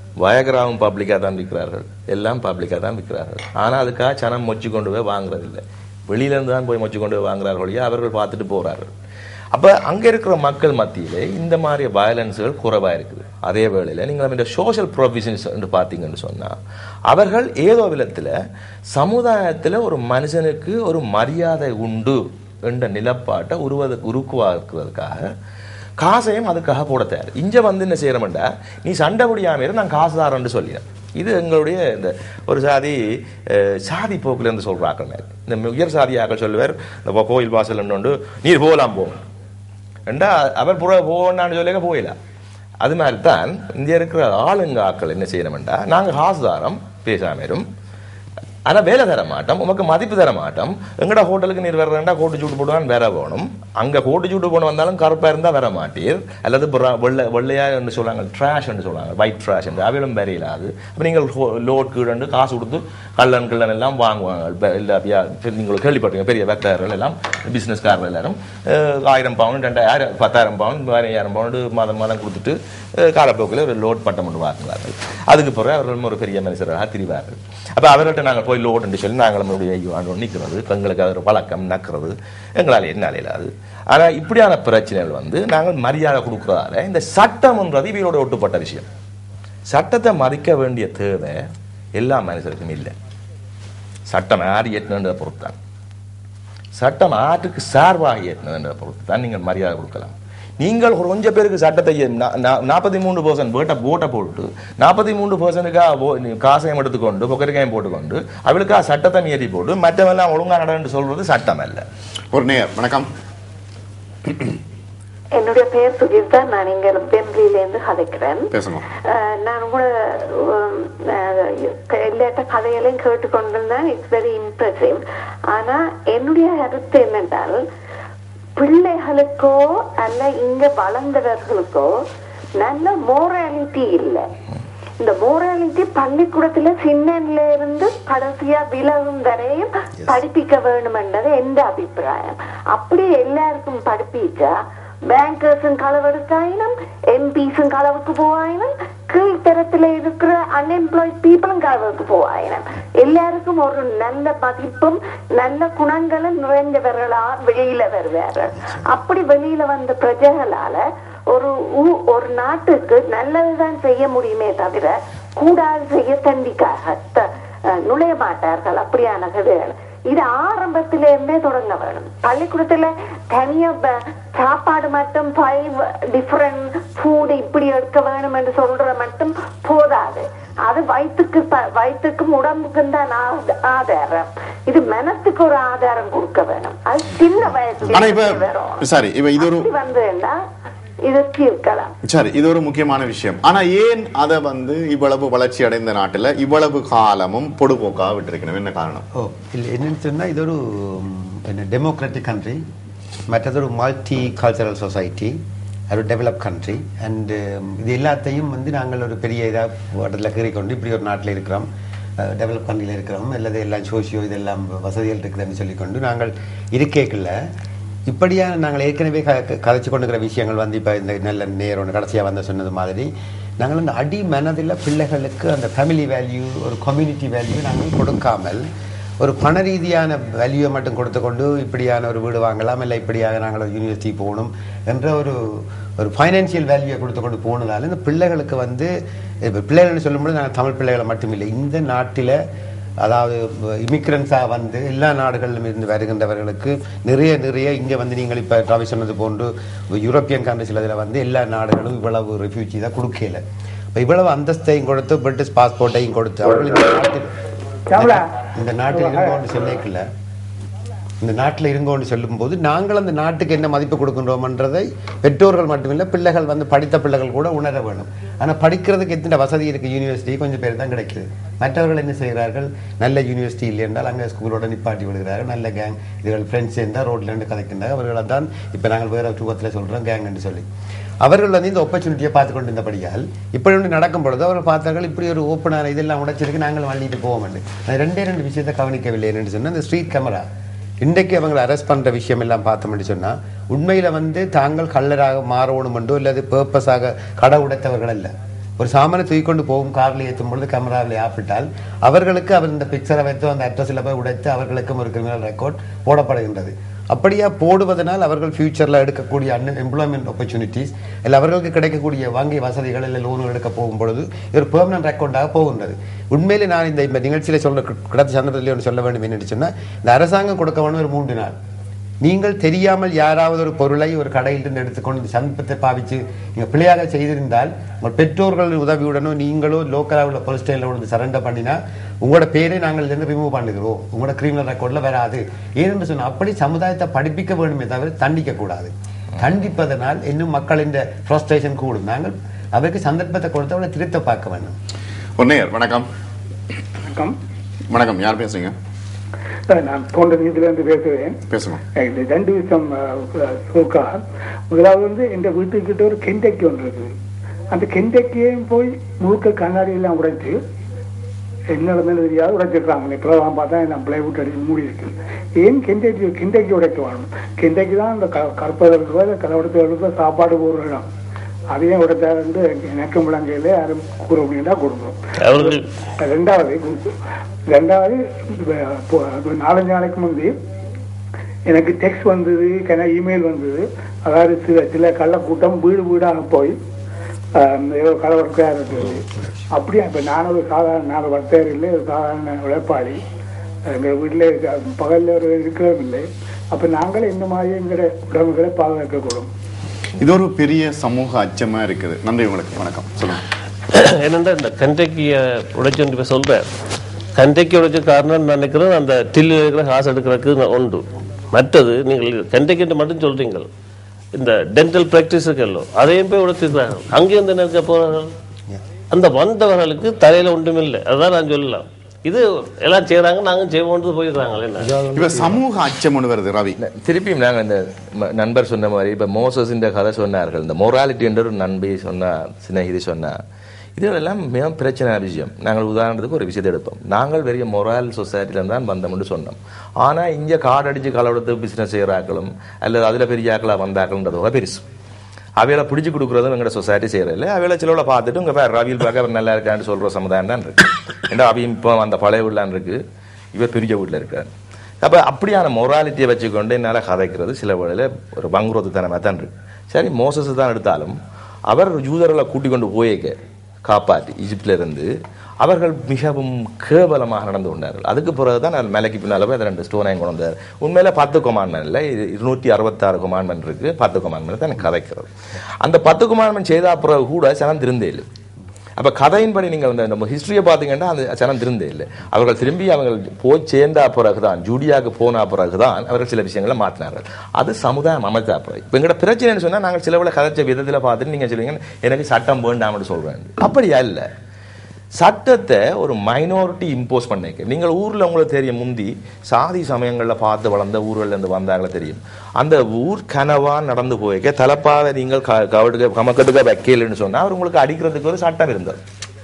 வயகராவும் பப்ளிக்காக தான் விற்கிறார்கள் எல்லாம் பப்ளிக்காக தான் விற்கிறார்கள் ஆனால் அதுக்காக சனம் மொச்சு கொண்டு போய் வாங்குறதில்லை வெளியிலேருந்து தான் போய் மொச்சு கொண்டு போய் வாங்குறார்கள் ஒழிய அவர்கள் பார்த்துட்டு போகிறார்கள் அப்போ அங்கே இருக்கிற மக்கள் மத்தியிலே இந்த மாதிரி வயலன்ஸுகள் குறைவாக இருக்குது அதே வேளையில் நீங்கள் இந்த சோஷியல் ப்ரொவிஷன்ஸ் என்று பார்த்தீங்கன்னு சொன்னால் அவர்கள் ஏதோ விதத்தில் சமுதாயத்தில் ஒரு மனுஷனுக்கு ஒரு மரியாதை உண்டு என்ற நிலப்பாட்டை உருவது உருக்குவாக்குறதுக்காக காசையும் அதுக்காக போட தயார் இங்கே வந்து என்ன செய்யறோம்டா நீ சண்டை முடியாம இரு நான் காசு தாரேன்னு சொல்லினேன் இது எங்களுடைய இந்த ஒரு சாதி அஹ், சாதி போக்குல இருந்து சொல்றாங்க மாதிரி இந்த உயர் சாதியாக்கள் சொல்லுவார் இந்த போ- கோயில் வாசல் உண்டு நீர் போகலாம் போகும் ரெண்டா அவர் புற போனான்னு சொல்லிக்க போயிடலாம் அது மாதிரி தான் இங்கே இருக்கிற ஆளுங்க ஆக்கள் என்ன செய்யணும்டா நாங்கள் காசு தாரம் பேசாம இரும் ஆனா வேலை தர மாட்டோம் உமக்கு மதிப்பு தர மாட்டோம் எங்கடா ஹோட்டலுக்கு நீர் வர்றேன்டா கோட்டு சூட்டு போடுவான் வேற போகணும் அங்க கோட்டு சூட்டு போன வந்தாலும் கருப்பா இருந்தா வர மாட்டீர் அல்லது புற- வெள்ளை வெள்ளையா என்று சொல்லுவாங்க ட்ராஷ் என்று சொல்லுவாங்க ஒயிட் ட்ராஷ் என்று அவையிலும் வரையிலாது அப்ப நீங்கள் லோட் கீழண்டு காசு கொடுத்து கள்ளன் கிள்ளன் எல்லாம் வாங்குவாங்க இப்ப இல்ல அப்படியா இப்ப நீங்கள் கேள்விப்பட்டீங்க பெரிய வேட்டையாளர்கள் எல்லாம் பிசினஸ்காரர்கள் எல்லாரும் அஹ், ஆயிரம் பவுன் ரெண்டாயிரம் பத்தாயிரம் பவுன் பதினாயிரம் பவுண்டு மாதம் மாதம் கொடுத்துட்டு அஹ், காலப்போக்கில் ஒரு லோட் பட்டம் கொண்டு வாங்குவார்கள் அதுக்கு பிறகு அவர்களும் ஒரு பெரிய மனுஷராக திரிவார்கள் அப்ப அவர்கள்ட்ட நாங்கள் போய் லோடுன்னு சொல்லி நாங்கள் நம்மளுடைய ஐயோ ஆண்டு நிற்கிறது எங்களுக்கு அது ஒரு பழக்கம் நக்கிறது எங்களால் என்ன இயலாது ஆனா இப்படியான பிரச்சனைகள் வந்து நாங்கள் மரியாதை கொடுக்கறதால இந்த சட்டம்ன்றது இவரோட ஒட்டுப்பட்ட விஷயம் சட்டத்தை மதிக்க வேண்டிய தேவை எல்லா மனுஷருக்கும் இல்லை சட்டம் யார் இயற்றினதை பொறுத்தான் சட்டம் ஆற்றுக்கு சார்பாக இயற்றினதை பொறுத்து தான் நீங்கள் மரியாதை கொடுக்கலாம் நீங்கள் ஒரு கொஞ்சம் பேருக்கு சட்டத்தை நாற்பத்தி மூணு பர்சன்ட் வேட்டை ஓட்டை போட்டு நாற்பத்தி மூணு பர்சன்ட்டுக்காக காசையும் எடுத்துக்கொண்டு பொக்கரிக்காயும் போட்டுக்கொண்டு அவளுக்காக சட்டத்தை மீறி போட்டு மற்றவெல்லாம் ஒழுங்கா நடன்னு சொல்றது சட்டம் அல்ல ஒரு நேர் வணக்கம் என்னுடைய பெயர் சுகிர்தா நான் இங்க பெம்லில இருந்து கதைக்கிறேன் பேசுங்க அஹ், நான் கூட எல்லாட்ட கதைகளையும் கேட்டுக்கொண்டிருந்தேன் இட்ஸ் வெரி இம்ப்ரெசிவ் ஆனா என்னுடைய கருத்து என்னென்றால் பிள்ளைகளுக்கோ அல்ல இங்க வளர்ந்தவர்களுக்கோ நல்ல மோராலிட்டி இல்லை இந்த மோராலிட்டி பள்ளிக்கூடத்துல சின்னல இருந்து கடைசியா விலகும் வரையும் படிப்பிக்க வேணுமென்றது எந்த அபிப்பிராயம் அப்படி எல்லாருக்கும் படிப்பிச்சா பேங்கர்ஸும் களவெடுக்காயினும் எம்பிஸும் களவுக்கு போவாயினும் கீழ்த்தரத்துல இருக்கிற அன்எம்ப்ளாய்ட் பீப்புளும் களவுக்கு போவாயினும் எல்லாருக்கும் ஒரு நல்ல மதிப்பும் நல்ல குணங்களும் நிறைந்தவர்களா வெளியில வருவார்கள் அப்படி வெளியில வந்த பிரஜைகளால ஒரு ஊ- ஒரு நாட்டுக்கு நல்லதுதான் செய்ய முடியுமே தவிர கூடாது செய்ய தண்டிக்காக த- அஹ் நுழைய மாட்டார்கள் அப்படியான கதைகள் இது ஆரம்பத்தில இருந்தே தொடங்க வேணும் பள்ளிக்கூடத்துல தனியா ப- சாப்பாடு மட்டும் ஃபைவ் டிஃப்ரெண்ட் ஃபுட் இப்படி எடுக்க வேணும் என்று சொல்ற மட்டும் போதாது அது வயிற்றுக்கு ப- வயிற்றுக்கும் உடம்புக்கும் தான் ஆத- ஆதாரம் இது மனத்துக்கு ஒரு ஆதாரம் கொடுக்க வேணும் அது சின்ன வயசுல ஆனா இப்ப வரும் சரி இப்ப இது ஒரு அப்படி வந்ததுன்னா இதற்கு இருக்கலாம் சரி இது ஒரு முக்கியமான விஷயம் ஆனா ஏன் அதை வந்து இவ்வளவு வளர்ச்சி அடைந்த நாட்டுல இவ்வளவு காலமும் பொடுபோக்காக விட்டிருக்கணும் என்ன காரணம் ஓ இல்லை என்னன்னு சொன்னால் இது ஒரு ம், என்ன டெமோக்ராட்டிக் கண்ட்ரி மற்றது ஒரு மல்டி கல்ச்சரல் சொசைட்டி ஒரு டெவலப் கண்ட்ரி அண்டு இது எல்லாத்தையும் வந்து நாங்கள் ஒரு பெரிய இதாக இடத்துல கீறி கொண்டு இப்படி ஒரு நாட்டில் இருக்கிறோம் டெவலப் கண்ட்ரியில் இருக்கிறோம் அல்லது எல்லாம் சோசியோ இதெல்லாம் வசதிகள் இருக்குதுன்னு சொல்லிக்கொண்டு நாங்கள் இருக்கேக்குள்ள இப்படியான நாங்கள் ஏற்கனவே க க- கதைச்சு கொண்டுக்கிற விஷயங்கள் வந்து இப்போ இந்த நல்ல நேரம் கடைசியாக வந்து சொன்னது மாதிரி நாங்கள் அந்த அடி மனதில் பிள்ளைகளுக்கு அந்த ஃபேமிலி வேல்யூ ஒரு கம்யூனிட்டி வேல்யூ நாங்கள் கொடுக்காமல் ஒரு பண ரீதியான வேல்யூவை மட்டும் கொடுத்து கொண்டு இப்படியான ஒரு வீடு வாங்கலாம் இல்லை இப்படியாக நாங்கள் ஒரு யூனிவர்சிட்டி போகணும் என்ற ஒரு ஒரு ஃபைனான்சியல் வேல்யூவை கொடுத்து கொண்டு போனதால இந்த பிள்ளைகளுக்கு வந்து இப்போ பிள்ளைகள்னு சொல்லும்போது நாங்கள் தமிழ் பிள்ளைகளை மட்டும் இல்லை இந்த நாட்டில் அதாவது இமிக்ரன்ஸாக வந்து எல்லா நாடுகளிலும் இருந்து வருகின்றவர்களுக்கு நிறைய நிறைய இங்கே வந்து நீங்கள் இப்போ ரவி சொன்னது போன்று யூரோப்பியன் கண்ட்ரிஸில் இதில் வந்து எல்லா நாடுகளும் இவ்வளவு ரெஃப்யூஜி தான் கொடுக்கல இப்போ இவ்வளவு அந்தஸ்தையும் கொடுத்து பிரிட்டிஷ் பாஸ்போர்ட்டையும் கொடுத்து அவர்கள் இந்த நாட்டில் இந்த நாட்டில் இருங்கோன்னு சொல்லிக்கல இந்த நாட்டில் இருங்கோன்னு சொல்லும்போது நாங்கள் அந்த நாட்டுக்கு என்ன மதிப்பு கொடுக்கின்றோம்ன்றதை பெற்றோர்கள் மட்டுமில்லை பிள்ளைகள் வந்து படித்த பிள்ளைகள் கூட உணர வேணும் ஆனால் படிக்கிறதுக்கு எத்தனை வசதி இருக்குது யூனிவர்சிட்டி கொஞ்சம் பேர் தான் கிடைக்குது மற்றவர்கள் என்ன செய்கிறார்கள் நல்ல யூனிவர்சிட்டி இல்லை என்றால் அங்கே ஸ்கூலோட நிப்பாட்டி விடுகிறார்கள் நல்ல கேங் இதுகள் ஃப்ரெண்ட்ஸ் சேர்ந்தால் ரோட்ல இருந்து கதைக்கின்றாங்க அவர்களை தான் இப்போ நாங்கள் வேற ரூபத்தில் சொல்கிறோம் கேங்னு சொல்லி அவர்கள் வந்து இந்த ஆப்பர்ச்சுனிட்டியை பார்த்து கொண்டு இருந்தபடியால் இப்படி ஒன்று நடக்கும் பொழுது அவர் பார்த்தார்கள் இப்படி ஒரு ஓப்பனான இதெல்லாம் உடைச்சிருக்கு நாங்கள் வள்ளிட்டு போவோம் அது ரெண்டே ரெண்டு விஷயத்தை கவனிக்கவில்லை என்று சொன்னால் இந்த ஸ்ட்ரீட் கேமரா இன்றைக்கு அவங்களை அரெஸ்ட் பண்ணுற விஷயம் எல்லாம் பார்த்தோம்னு சொன்னால் உண்மையில் வந்து தாங்கள் கள்ளராக மாறணுமெண்டோ இல்லாது பேர்பஸாக கடை உடைத்தவர்கள் அல்ல ஒரு சாமானை தூக்கி கொண்டு போகும் காரில் ஏற்றும் பொழுது கேமராவில் ஆப்பிட்டால் அவர்களுக்கு அவர் இந்த பிக்சரை வைத்து அந்த அட்ரஸில் போய் உடைத்து அவர்களுக்கும் ஒரு கிரிமினல் ரெக்கார்ட் போடப்படுகின்றது அப்படியா போடுவதனால் அவர்கள் ஃபியூச்சரில் எடுக்கக்கூடிய அன் எம்ப்ளாய்மெண்ட் ஆப்பர்ச்சுனிட்டிஸ் இல்லை அவர்களுக்கு கிடைக்கக்கூடிய வங்கி வசதிகள் இல்லை லோன் எடுக்க போகும் பொழுது இது ஒரு பெர்மனன்ட் ரெக்கார்டாக போகின்றது உண்மையிலே நான் இந்த இந்த நிகழ்ச்சியில் சொல்ல கிடைத்த சந்தர்ப்பத்தில் ஒன்று சொல்ல வேண்டும் என்னன்னு சொன்னால் இந்த அரசாங்கம் கொடுக்க வேணும் ஒரு மூன்று நாள் நீங்கள் தெரியாமல் யாராவது ஒரு பொருளை ஒரு கடையிலிருந்து எடுத்துக்கொண்டு இந்த சந்தர்ப்பத்தை பாவிச்சு நீங்கள் பிள்ளையாக செய்திருந்தால் உங்கள் பெற்றோர்கள் உதவியுடனோ நீங்களோ லோக்கலாக உள்ள போலீஸ் ஸ்டேஷனில் வந்து சரண்டர் பண்ணினா உங்களோட பேரை நாங்கள் இதுலேருந்து ரிமூவ் பண்ணுகிறோம் உங்களோட கிரிமினல் ரெக்கார்டில் வராது ஏனென்று சொன்னால் அப்படி சமுதாயத்தை படிப்பிக்க வேண்டுமே தவிர தண்டிக்க கூடாது தண்டிப்பதனால் இன்னும் மக்களின் ஃப்ரஸ்ட்ரேஷன் கூடும் நாங்கள் அவருக்கு சந்தர்ப்பத்தை கொடுத்து அவளை திருத்த பார்க்க வேண்டும் ஒன்னையர் வணக்கம் வணக்கம் வணக்கம் யார் பேசுறீங்க அஹ் நான் போன்ற இருந்து பேசுகிறேன் பேசுங்க இந்த ரெண்டு விஷயம் சோக்கா முதலாவது வந்து எங்க வீட்டுக்கிட்ட ஒரு கெண்டக்கி ஒன்று இருக்குது அந்த கெண்டக்கியையும் போய் முழுக்க கண்ணாடி எல்லாம் உடைச்சு என்ன நடந்தது தெரியாது உடைச்சிருக்காங்க இப்பதான் பார்த்தா நான் பிளைவுட் அடிச்சு மூடி இருக்கு ஏன் கெண்டக்கி கெண்டக்கி உடைக்க வேணும் கெண்டக்கி தான் இந்த க கற்பதற்கு கலவடத்துக்கு சாப்பாடு போடுற இடம் அதையும் உடைச்சா வந்து எனக்கு முழங்கையில யாரும் கூற அப்படின்னா கொடுக்கணும் அவர்கள் ரெண்டாவது ரெண்டாவது இப்ப- இப்போ ஒரு நாலஞ்சு நாளைக்கு முந்தி எனக்கு டெக்ஸ்ட் வந்தது கன இமெயில் வந்தது அதாவது சில சில கள்ளக்கூட்டம் வீடு வீடாக போய் ஆஹ், ஏதோ கலவரத்தையாக இருக்குது அப்படியே இப்போ நான் ஒரு சாதாரண நான் வர்த்தகர் இல்லை ஒரு சாதாரண உழைப்பாளி எங்கள் வீட்டில் பகலில் ஒரு இருக்கிறதும் இல்லை அப்போ நாங்களே இந்த மாதிரி எங்களோட உடம்புகளை பாதுகாக்கக்கூடும் இது ஒரு பெரிய சமூக அச்சமா இருக்குது நன்றி உங்களுக்கு வணக்கம் சொல்லுங்க என்னென்னா இந்த கண்டைக்கிய உடைச்சு இப்போ சொல்கிறேன் கண்டைக்கு உடைச்ச காரணம் நான் நினைக்கிறேன் அந்த டில்லில் இருக்கிற காசு எடுக்கிறதுக்கு நான் உண்டு மற்றது நீங்கள் கண்டைக்கிட்டு மட்டும் சொல்றீங்க இந்த டென்டல் ப்ராக்டிஸ் இருக்கல்லோ அதையும் போய் உடைச்சிருக்கிறாங்க அங்கேருந்து என்ன இருக்க போகிறார்கள் அந்த வந்தவர்களுக்கு தலையில் ஒன்றும் இல்லை அதுதான் நான் சொல்லலாம் இது எல்லாம் செய்கிறாங்க நாங்கள் செய்வோன்றது போயிடுறாங்க என்ன இப்ப சமூக அச்சம் ஒன்று வருது ரவி திருப்பியும் நாங்கள் இந்த ம- நண்பர் சொன்ன மாதிரி இப்போ மோசஸ் இந்த கதை சொன்னார்கள் இந்த மொராலிட்டி என்ற ஒரு நண்பி சொன்னா சிநேகிதி சொன்னா இதெல்லாம் மிக பிரச்சனை விஷயம் நாங்கள் உதாரணத்துக்கு ஒரு விஷயத்தை எடுப்போம் நாங்கள் பெரிய மொரால் சொசைட்டில தான் வந்தோம்னு சொன்னோம் ஆனா இங்க கார்டு அடிச்சு கலவெடுத்து பிசினஸ் செய்யறாக்களும் அல்லது அதுல பெரிய ஆக்களா வந்தாக்கள்ன்றதோட பெருசு அவையில பிடிச்சு கொடுக்குறதும் எங்களோட சொசைட்டி செய்யறதில்ல அவையில சிலவுல பார்த்துட்டு உங்க பேர் ரவியில் பார்க்க அவர் நல்லா இருக்கான்னு சொல்ற சமுதாயம் தான் இருக்கு ஏன்னா அவையும் இப்போ அந்த பழைய வீடுலான் இருக்கு இவர் பெரிய வீட்டில் இருக்காரு அப்ப அப்படியான மொராலிட்டியை வச்சுக்கொண்டு என்னால கதைக்கிறது சில வேளையில ஒரு வங்குரோத்துத்தனமாக தான் இருக்கு சரி மோசஸ் தான் எடுத்தாலும் அவர் யூதர்களை கூட்டிக் கொண்டு போயேக்க காப்பாற்றி ஈஜிப்ட்ல இருந்து அவர்கள் மிகவும் கேவலமாக நடந்து கொண்டார்கள் அதுக்கு பிறகு தான் நான் மலைக்கு பின்னால் போய் அந்த ரெண்டு ஸ்டோனையும் கொண்டு வந்தார் உண்மையில பத்து கொமாண்ட்மெண்ட் இல்லை இது இருநூற்றி அறுபத்தாறு கொமாண்ட்மெண்ட் இருக்கு பத்து கொமாண்ட்மெண்ட் தான் எனக்கு கதைக்கிறது அந்த பத்து கொமாண்ட்மெண்ட் செய்த பிறகு கூட சனம் திருந்தே இல்லை அப்ப கதையின்படி நீங்க வந்து நம்ம ஹிஸ்டரியை பார்த்தீங்கன்னா அந்த சனம் திருந்தே இல்லை அவர்கள் திரும்பி அவங்க போய் சேர்ந்தா பிறகுதான் ஜூடியாவுக்கு போனா பிறகுதான் அவர்கள் சில விஷயங்களை மாற்றினார்கள் அது சமுதாயம் அமைச்சா பிறகு இப்போ எங்கட பிரச்சனைன்னு சொன்னா நாங்கள் சிலவுல கதைச்ச விதத்துல பார்த்துட்டு நீங்க சொல்லுவீங்க எனக்கு சட்டம் வேண்டாம்னு சொல்றேன் அப்படியா இல்லை சட்டத்தை ஒரு மைனாரிட்டி இம்போஸ் பண்ணிக்க நீங்கள் ஊர்ல உங்களுக்கு தெரியும் முந்தி சாதி சமயங்கள்ல பார்த்து வளர்ந்த ஊர்கள்ல இருந்து வந்தாங்களே தெரியும் அந்த ஊர் கனவா நடந்து போய்க்க தலப்பாவை நீங்கள் க- கவடுக்க கமக்கட்டுக்க வைக்கலன்னு சொன்னா அவர் உங்களுக்கு அடிக்கிறதுக்கு ஒரு சட்டம் இருந்தது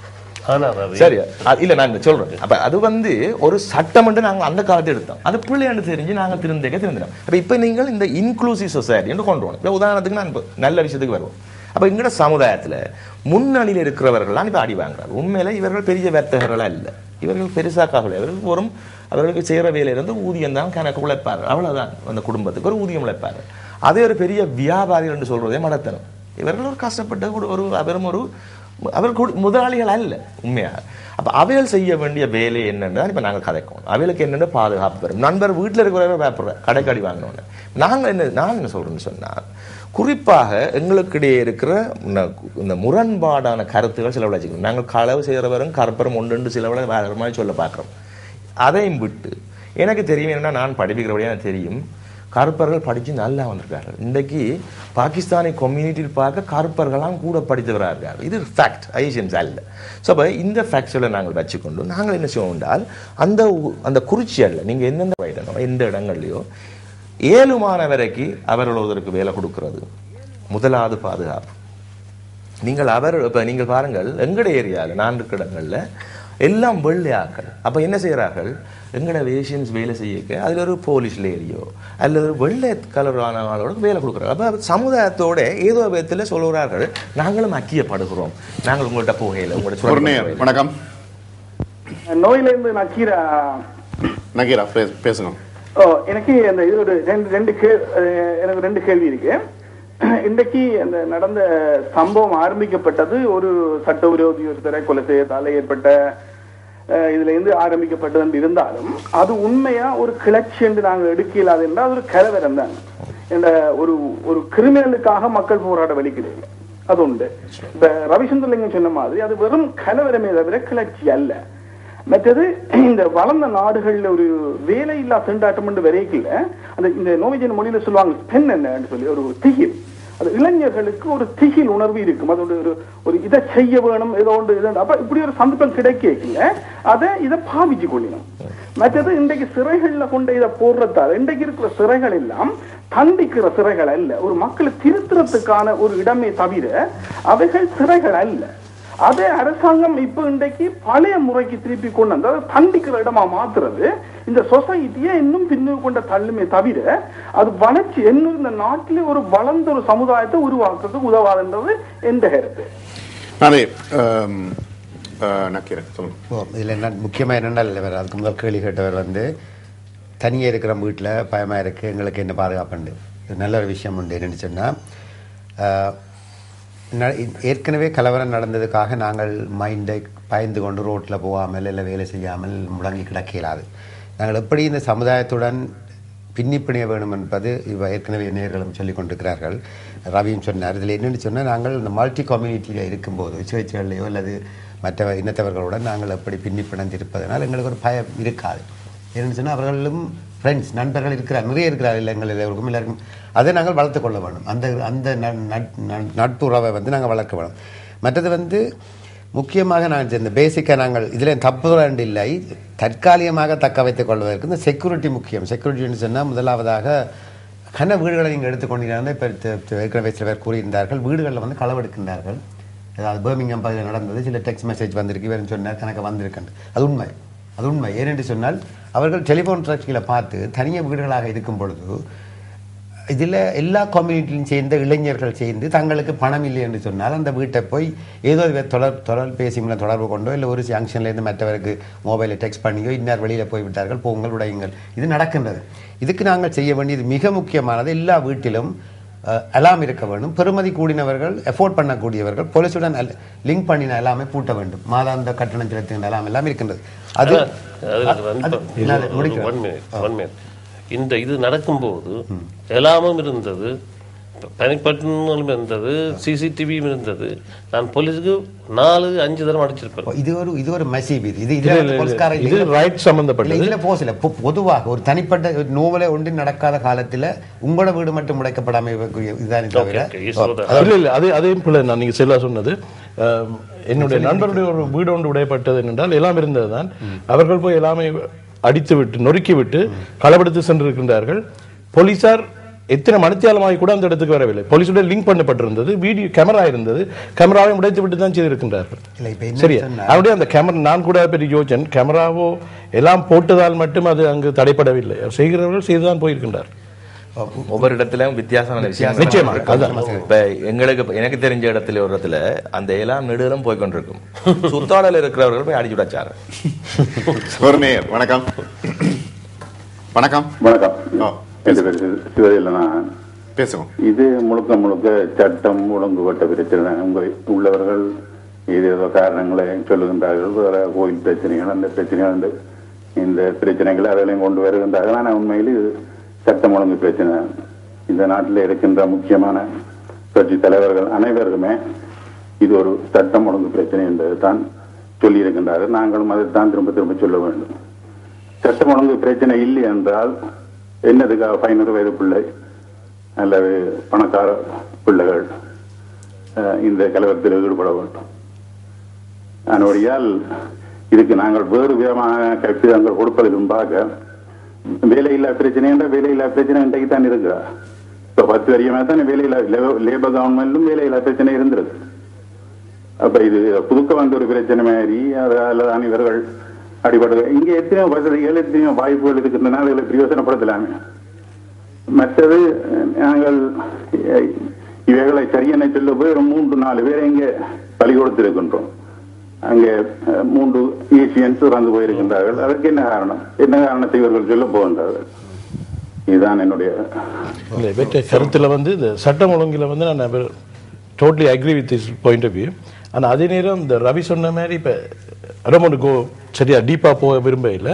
ஆனா ரவி சரி அ- இல்ல நான் சொல்றேன் அப்ப அது வந்து ஒரு சட்டம் நாங்க அந்த காலத்தை எடுத்தோம் அது பிள்ளையாண்டு தெரிஞ்சு நாங்க திருந்தேக்க திருந்தினோம் அப்ப இப்ப நீங்கள் இந்த இன்க்ளூசிவ் சொசைட்டி என்று கொண்டு வரணும் இப்ப உதாரணத்துக்கு நான் இப்ப நல்ல விஷயத்துக்கு வருவோம் அப்ப எங்கட சமுதாயத்துல முன்னணியில் இருக்கிறவர்கள்லாம் இப்ப அடி வாங்குறாங்க உண்மையில இவர்கள் பெரிய வர்த்தகர்களா இல்ல இவர்கள் பெருசா கவலை இவர்கள் வெறும் அவர்களுக்கு செய்யற வேலையிலிருந்து ஊதியம் தான் கணக்கு உழைப்பார்கள் அவ்வளவுதான் அந்த குடும்பத்துக்கு ஒரு ஊதியம் உழைப்பார்கள் அதே ஒரு பெரிய வியாபாரிகள் என்று சொல்றதே மடத்தனம் இவர்கள் ஒரு கஷ்டப்பட்ட ஒரு ஒரு வெறும் ஒரு அவர் குடி- முதலாளிகள் அல்ல உண்மையாக அப்ப அவைகள் செய்ய வேண்டிய வேலை என்னன்னு இப்ப நாங்க கதைக்கணும் அவைகளுக்கு என்னென்ன பாதுகாப்பு வரும் நண்பர் வீட்டுல இருக்கிறவரை பயப்படுற கடைக்கடி வாங்கினோன்னு நாங்க என்ன நான் என்ன சொல்றேன்னு சொன்னால் குறிப்பாக எங்களுக்கிடையே இருக்கிற இந்த- இந்த முரண்பாடான கருத்துக்கள் சில வச்சுக்கணும் நாங்கள் களவு செய்கிறவரும் கற்பரும் ஒன்று சில வேற மாதிரி சொல்ல பார்க்குறோம் அதையும் விட்டு எனக்கு தெரியும் என்னன்னா நான் படிப்பிக்கிறபடியாக எனக்கு தெரியும் கருப்பர்கள் படித்து நல்லா வந்திருக்கார்கள் இன்றைக்கு பாகிஸ்தானி கம்யூனிட்டியில் பார்க்க கருப்பர்களாம் கூட படித்தவராக இருக்கார்கள் இது ஃபேக்ட் ஐசியன்ஸ் அல்ல ஸோ அப்போ இந்த ஃபேக்ட்ஸில் நாங்கள் வச்சுக்கொண்டு நாங்கள் என்ன செய்வோம் என்றால் அந்த ஊ- அந்த குறிச்சியல்ல நீங்கள் எந்தெந்த வயதனோ எந்த இடங்கள்லையோ ஏழுமான வரைக்கும் அவர்கள் ஒருவருக்கு வேலை கொடுக்கிறது முதலாவது பாதுகாப்பு நீங்கள் அவர் இப்போ நீங்கள் பாருங்கள் எங்கட ஏரியாவில் நான் இருக்கிற இடங்களில் எல்லாம் வெள்ளையாக்கள் அப்ப என்ன செய்கிறார்கள் எங்கட வேஷன்ஸ் வேலை செய்யக்க அதுல ஒரு போலீஸ் லேடியோ அல்லது ஒரு வெள்ளை கலரான ஆளோட வேலை கொடுக்குறாங்க அப்ப சமுதாயத்தோட ஏதோ விதத்தில் சொல்கிறார்கள் நாங்களும் அக்கியப்படுகிறோம் நாங்கள் உங்கள்கிட்ட போகையில் உங்கள்கிட்ட ஒரு நேர் வணக்கம் நோயிலிருந்து நக்கீரா நகீரா பேச- பேசுங்க ஓ எனக்கு அந்த இது ஒரு ரெண்டு ரெண்டு கே- அஹ் எனக்கு ரெண்டு கேள்வி இருக்கு இன்றைக்கு அந்த நடந்த சம்பவம் ஆரம்பிக்கப்பட்டது ஒரு சட்டவிரோதி ஒருத்தரை கொலை செய்யத்தால ஏற்பட்ட அஹ், இதுல இருந்து ஆரம்பிக்கப்பட்டது என்று இருந்தாலும் அது உண்மையா ஒரு கிளர்ச்சி என்று நாங்கள் எடுக்க இல்லாது என்றால் அது ஒரு கலவரம் தான் என்ற ஒரு ஒரு கிரிமினலுக்காக மக்கள் போராட வலிக்கிறீங்க அது உண்டு இப்ப ரவிச்சந்திரலிங்கம் சொன்ன மாதிரி அது வெறும் கலவரமே தவிர கிளர்ச்சி அல்ல மற்றது இந்த வளர்ந்த நாடுகள்ல ஒரு வேலையில்லா திண்டாட்டம் என்று வரைக்கல அந்த இந்த நோவிஜன் மொழியில சொல்லுவாங்க பெண் என்னன்னு சொல்லி ஒரு திகில் அது இளைஞர்களுக்கு ஒரு திகில் உணர்வு இருக்கும் அதோட ஒரு ஒரு இதை செய்ய வேணும் ஏதோ ஒன்று இது அப்ப இப்படி ஒரு சந்தர்ப்பம் கிடைக்கல அதை இதை பாவிச்சு கொள்ளணும் மற்றது இன்றைக்கு சிறைகள்ல கொண்டு இதை போடுறதால இன்றைக்கு இருக்கிற சிறைகள் எல்லாம் தண்டிக்கிற சிறைகள் அல்ல ஒரு மக்களை திருத்துறதுக்கான ஒரு இடமே தவிர அவைகள் சிறைகள் அல்ல அதே அரசாங்கம் இப்ப இன்றைக்கு பழைய முறைக்கு திருப்பி கொண்டு வந்து அதை தண்டிக்கிற இடமா மாத்துறது இந்த சொசைட்டியை இன்னும் பின்னுக்கு கொண்ட தள்ளுமே தவிர அது வளர்ச்சி இன்னும் இந்த நாட்டிலே ஒரு வளர்ந்த ஒரு சமுதாயத்தை உருவாக்குறதுக்கு உதவாதுன்றது எந்த கருத்து நன்றி ஆம், அஹ், நக்கீரா சொல்லுங்க ஓ இதில் என்ன முக்கியமாக என்னென்ன இல்லை அதுக்கு முதல் கேள்வி கேட்டவர் வந்து தனியாக இருக்கிற வீட்டில் பயமாக இருக்குது எங்களுக்கு என்ன பாதுகாப்புண்டு இது நல்ல ஒரு விஷயம் உண்டு என்னன்னு சொன்னால் ஏற்கனவே கலவரம் நடந்ததுக்காக நாங்கள் மைண்டை பயந்து கொண்டு ரோட்டில் போகாமல் இல்லை வேலை செய்யாமல் முடங்கி கிடக்க இயலாது நாங்கள் எப்படி இந்த சமுதாயத்துடன் பின்னி பிணைய வேணும் என்பது இவ ஏற்கனவே நேர்களும் சொல்லிக் கொண்டிருக்கிறார்கள் ரவியும் சொன்னார் இதில் என்னென்னு சொன்னால் நாங்கள் இந்த மல்டி கம்யூனிட்டியில் இருக்கும்போது சுயேட்சைகளையோ அல்லது மற்ற இனத்தவர்களுடன் நாங்கள் எப்படி பின்னி பிணைந்து இருப்பதனால் எங்களுக்கு ஒரு பயம் இருக்காது ஏன்னு சொன்னால் அவர்களும் ஃப்ரெண்ட்ஸ் நண்பர்கள் இருக்கிறார் நிறைய இருக்கிறார் இல்லை எங்கள் எல்லோருக்கும் எல்லாருக்கும் அதை நாங்கள் வளர்த்து கொள்ள வேண்டும் அந்த அந்த நட்- நட்- நட்- நட்புறவை வந்து நாங்கள் வளர்க்க வேணும் மற்றது வந்து முக்கியமாக நான் இந்த பேசிக்காக நாங்கள் இதில் தப்பு இல்லை தற்காலிகமாக தக்க வைத்துக் கொள்வதற்கு இந்த செக்யூரிட்டி முக்கியம் செக்யூரிட்டின்னு சொன்னால் முதலாவதாக கன வீடுகளை நீங்கள் எடுத்துக்கொண்டீங்கன்னா இப்போ ஏற்கனவே சில பேர் கூறியிருந்தார்கள் வீடுகளில் வந்து களவெடுக்கின்றார்கள் அதாவது பேர்மிங்கம் பகுதியில் நடந்தது சில டெக்ஸ்ட் மெசேஜ் வந்திருக்கு வேறு சொன்னார் கணக்கு வந்திருக்கேன் அது உண்மை அது உண்மை ஏனென்று சொன்னால் அவர்கள் டெலிஃபோன் ட்ரக்களை பார்த்து தனியாக வீடுகளாக இருக்கும் பொழுது இதில் எல்லா கம்யூனிட்டியும் சேர்ந்த இளைஞர்கள் சேர்ந்து தங்களுக்கு பணம் இல்லை என்று சொன்னால் அந்த வீட்டை போய் ஏதோ ஒரு தொடர் தொலைபேசி மூலம் தொடர்பு கொண்டோ இல்லை ஒரு ஜங்ஷன்லேருந்து மற்றவருக்கு மொபைலை டெக்ஸ்ட் பண்ணியோ இன்னார் வெளியில் போய் விட்டார்கள் போங்கள் உடையுங்கள் இது நடக்கின்றது இதுக்கு நாங்கள் செய்ய வேண்டியது மிக முக்கியமானது எல்லா வீட்டிலும் அலாம் இருக்க வேண்டும் பெறுமதி கூடினவர்கள் எஃபோர்ட் பண்ணக்கூடியவர்கள் போலீஸுடன் லிங்க் பண்ணின எல்லாமே பூட்ட வேண்டும் மாதாந்த கட்டணம் செலுத்துகின்ற எல்லாம் எல்லாம் இருக்கின்றது அது அது- அது வந்து அது- நான் முடிக்கிறேன். one minute, one minute. இந்த இது நடக்கும்போது எல்லாமும் இருந்தது பனிப்பட்டனும் இருந்தது சிசிடிவியும் இருந்தது நான் போலீஸுக்கு நாலு அஞ்சு தரம் அடிச்சிருப்பேன் இது ஒரு இது ஒரு மசீப் இது இது இல்ல, இதுல இல்ல, இல்ல. போலீஸ்காரர் இது இல்ல. right சம்பந்தப்பட்டது. இல்ல, இதுல போஸ் இல்ல பொ- பொதுவாக ஒரு தனிப்பட்ட ஒரு நோவலை ஒன்று நடக்காத காலத்துல உங்களோட வீடு மட்டும் முடைக்கப்படாம இருக்கக்கூடிய இதுதானே தவிர Okay, okay. So the- இல்ல இல்ல அது அதே பிள்ளை நான் நீங்க செல்லா சொன்னது அஹ், என்னுடைய நண்பருடைய ஒரு வீடு ஒன்று உடையப்பட்டது என்றால் எல்லாம் இருந்ததுதான் அவர்கள் போய் எல்லாமே அடித்து விட்டு நொறுக்கி விட்டு களவெடுத்து சென்றிருக்கின்றார்கள் போலீசார் எத்தனை மணித்தியாலமாகி கூட அந்த இடத்துக்கு வரவில்லை போலீஸோட லிங்க் பண்ணப்பட்டிருந்தது வீடியோ கேமரா இருந்தது கேமராவை உடைத்து விட்டு தான் செய்திருக்கின்றார்கள் இல்ல, இப்ப என்ன சரியா சொன்னா- அவருடைய அந்த கேமரா நான் கூட பெரிய யோசன் கேமராவோ எல்லாம் போட்டதால் மட்டும் அது அங்கு தடைப்படவில்லை செய்கிறவர்கள் செய்துதான் போயிருக்கின்றார் ஒவ்வொரு இடத்துலயும் வித்தியாசமான விஷயம் நிச்சயமா, அதான். இப்ப எங்களுக்கு இப்ப எனக்கு தெரிஞ்ச இடத்துல ஒரு இடத்துல அந்த எல்லாம் நெடுகளும் போய் கொண்டிருக்கும் சுத்தாடல இருக்கிறவர்கள் போய் அடிச்சு விடாச்சாரு ஒரு நேர் வணக்கம் வணக்கம் வணக்கம் ஓ, என் பேர் சிவ- சிவதேலன் பேசுவோம் இது முழுக்க முழுக்க சட்டம் ஒழுங்குபட்ட பிரச்சனை தான். உங்க உள்ளவர்கள் ஏதேதோ காரணங்களை சொல்லுகின்றார்கள் வேற கோயில் பிரச்சனைகள் அந்த பிரச்சனைகள் அந்த இந்த பிரச்சனைகளை அதிலையும் கொண்டு வருகின்றார்கள் ஆனால் உண்மையில் இது சட்டம் ஒழுங்கு பிரச்சனை தான். இந்த நாட்டில் இருக்கின்ற முக்கியமான கட்சி தலைவர்கள் அனைவருக்குமே இது ஒரு சட்டம் ஒழுங்கு பிரச்சனை என்பதை தான் சொல்லியிருக்கின்றார்கள் நாங்களும் அதைத்தான் திரும்ப திரும்ப சொல்ல வேண்டும் சட்டம் ஒழுங்கு பிரச்சனை இல்லை என்றால் என்னதுக்காக பதினொரு வயது பிள்ளை அல்லது பணக்கார பிள்ளைகள் அஹ், இந்த கலவரத்தில் ஈடுபட வேண்டும் அதனுடையால் இதுக்கு நாங்கள் வேறு விதமான கற்பிதங்கள் கொடுப்பதில் முன்பாக வேலையில்லா பிரச்சனை என்ற வேலையில்லா பிரச்சனை இன்றைக்கு தான் இருக்கிறா இப்ப பத்து வரைக்குமே தான் வேலையில்லா லே- லேபர் கவர்மெண்ட்லும் வேலையில்லா பிரச்சனை இருந்திருக்கு அப்ப இது புதுக்க வந்த ஒரு பிரச்சனை மாதிரி அதால தான் இவர்கள் அடிபடுது இங்க எத்தனையோ வசதிகள் எத்தனையோ வாய்ப்புகள் இருக்கின்றன அதுகளை பிரயோசனப்படுத்தலாமே மற்றது அஹ், நாங்கள் அஹ், இவைகளை சரியென சொல்ல போய் ஒரு மூன்று நாலு பேரை இங்கே பலி கொடுத்திருக்கின்றோம் அங்கே அஹ், மூன்று ஏசியன்ஸ் இறந்து போயிருக்கின்றார்கள் அதற்கு என்ன காரணம் என்ன காரணத்தை இவர்கள் சொல்ல போகின்றார்கள் இதுதான் என்னுடைய இல்லை இவற்றை கருத்தில் வந்து இந்த சட்டம் ஒழுங்கில் வந்து நான் totally agree with this point of view ஆனால் அதே நேரம் இந்த ரவி சொன்ன மாதிரி இப்போ அரமௌண்ட் கோ சரியா டீப்பாக போக விரும்ப இல்லை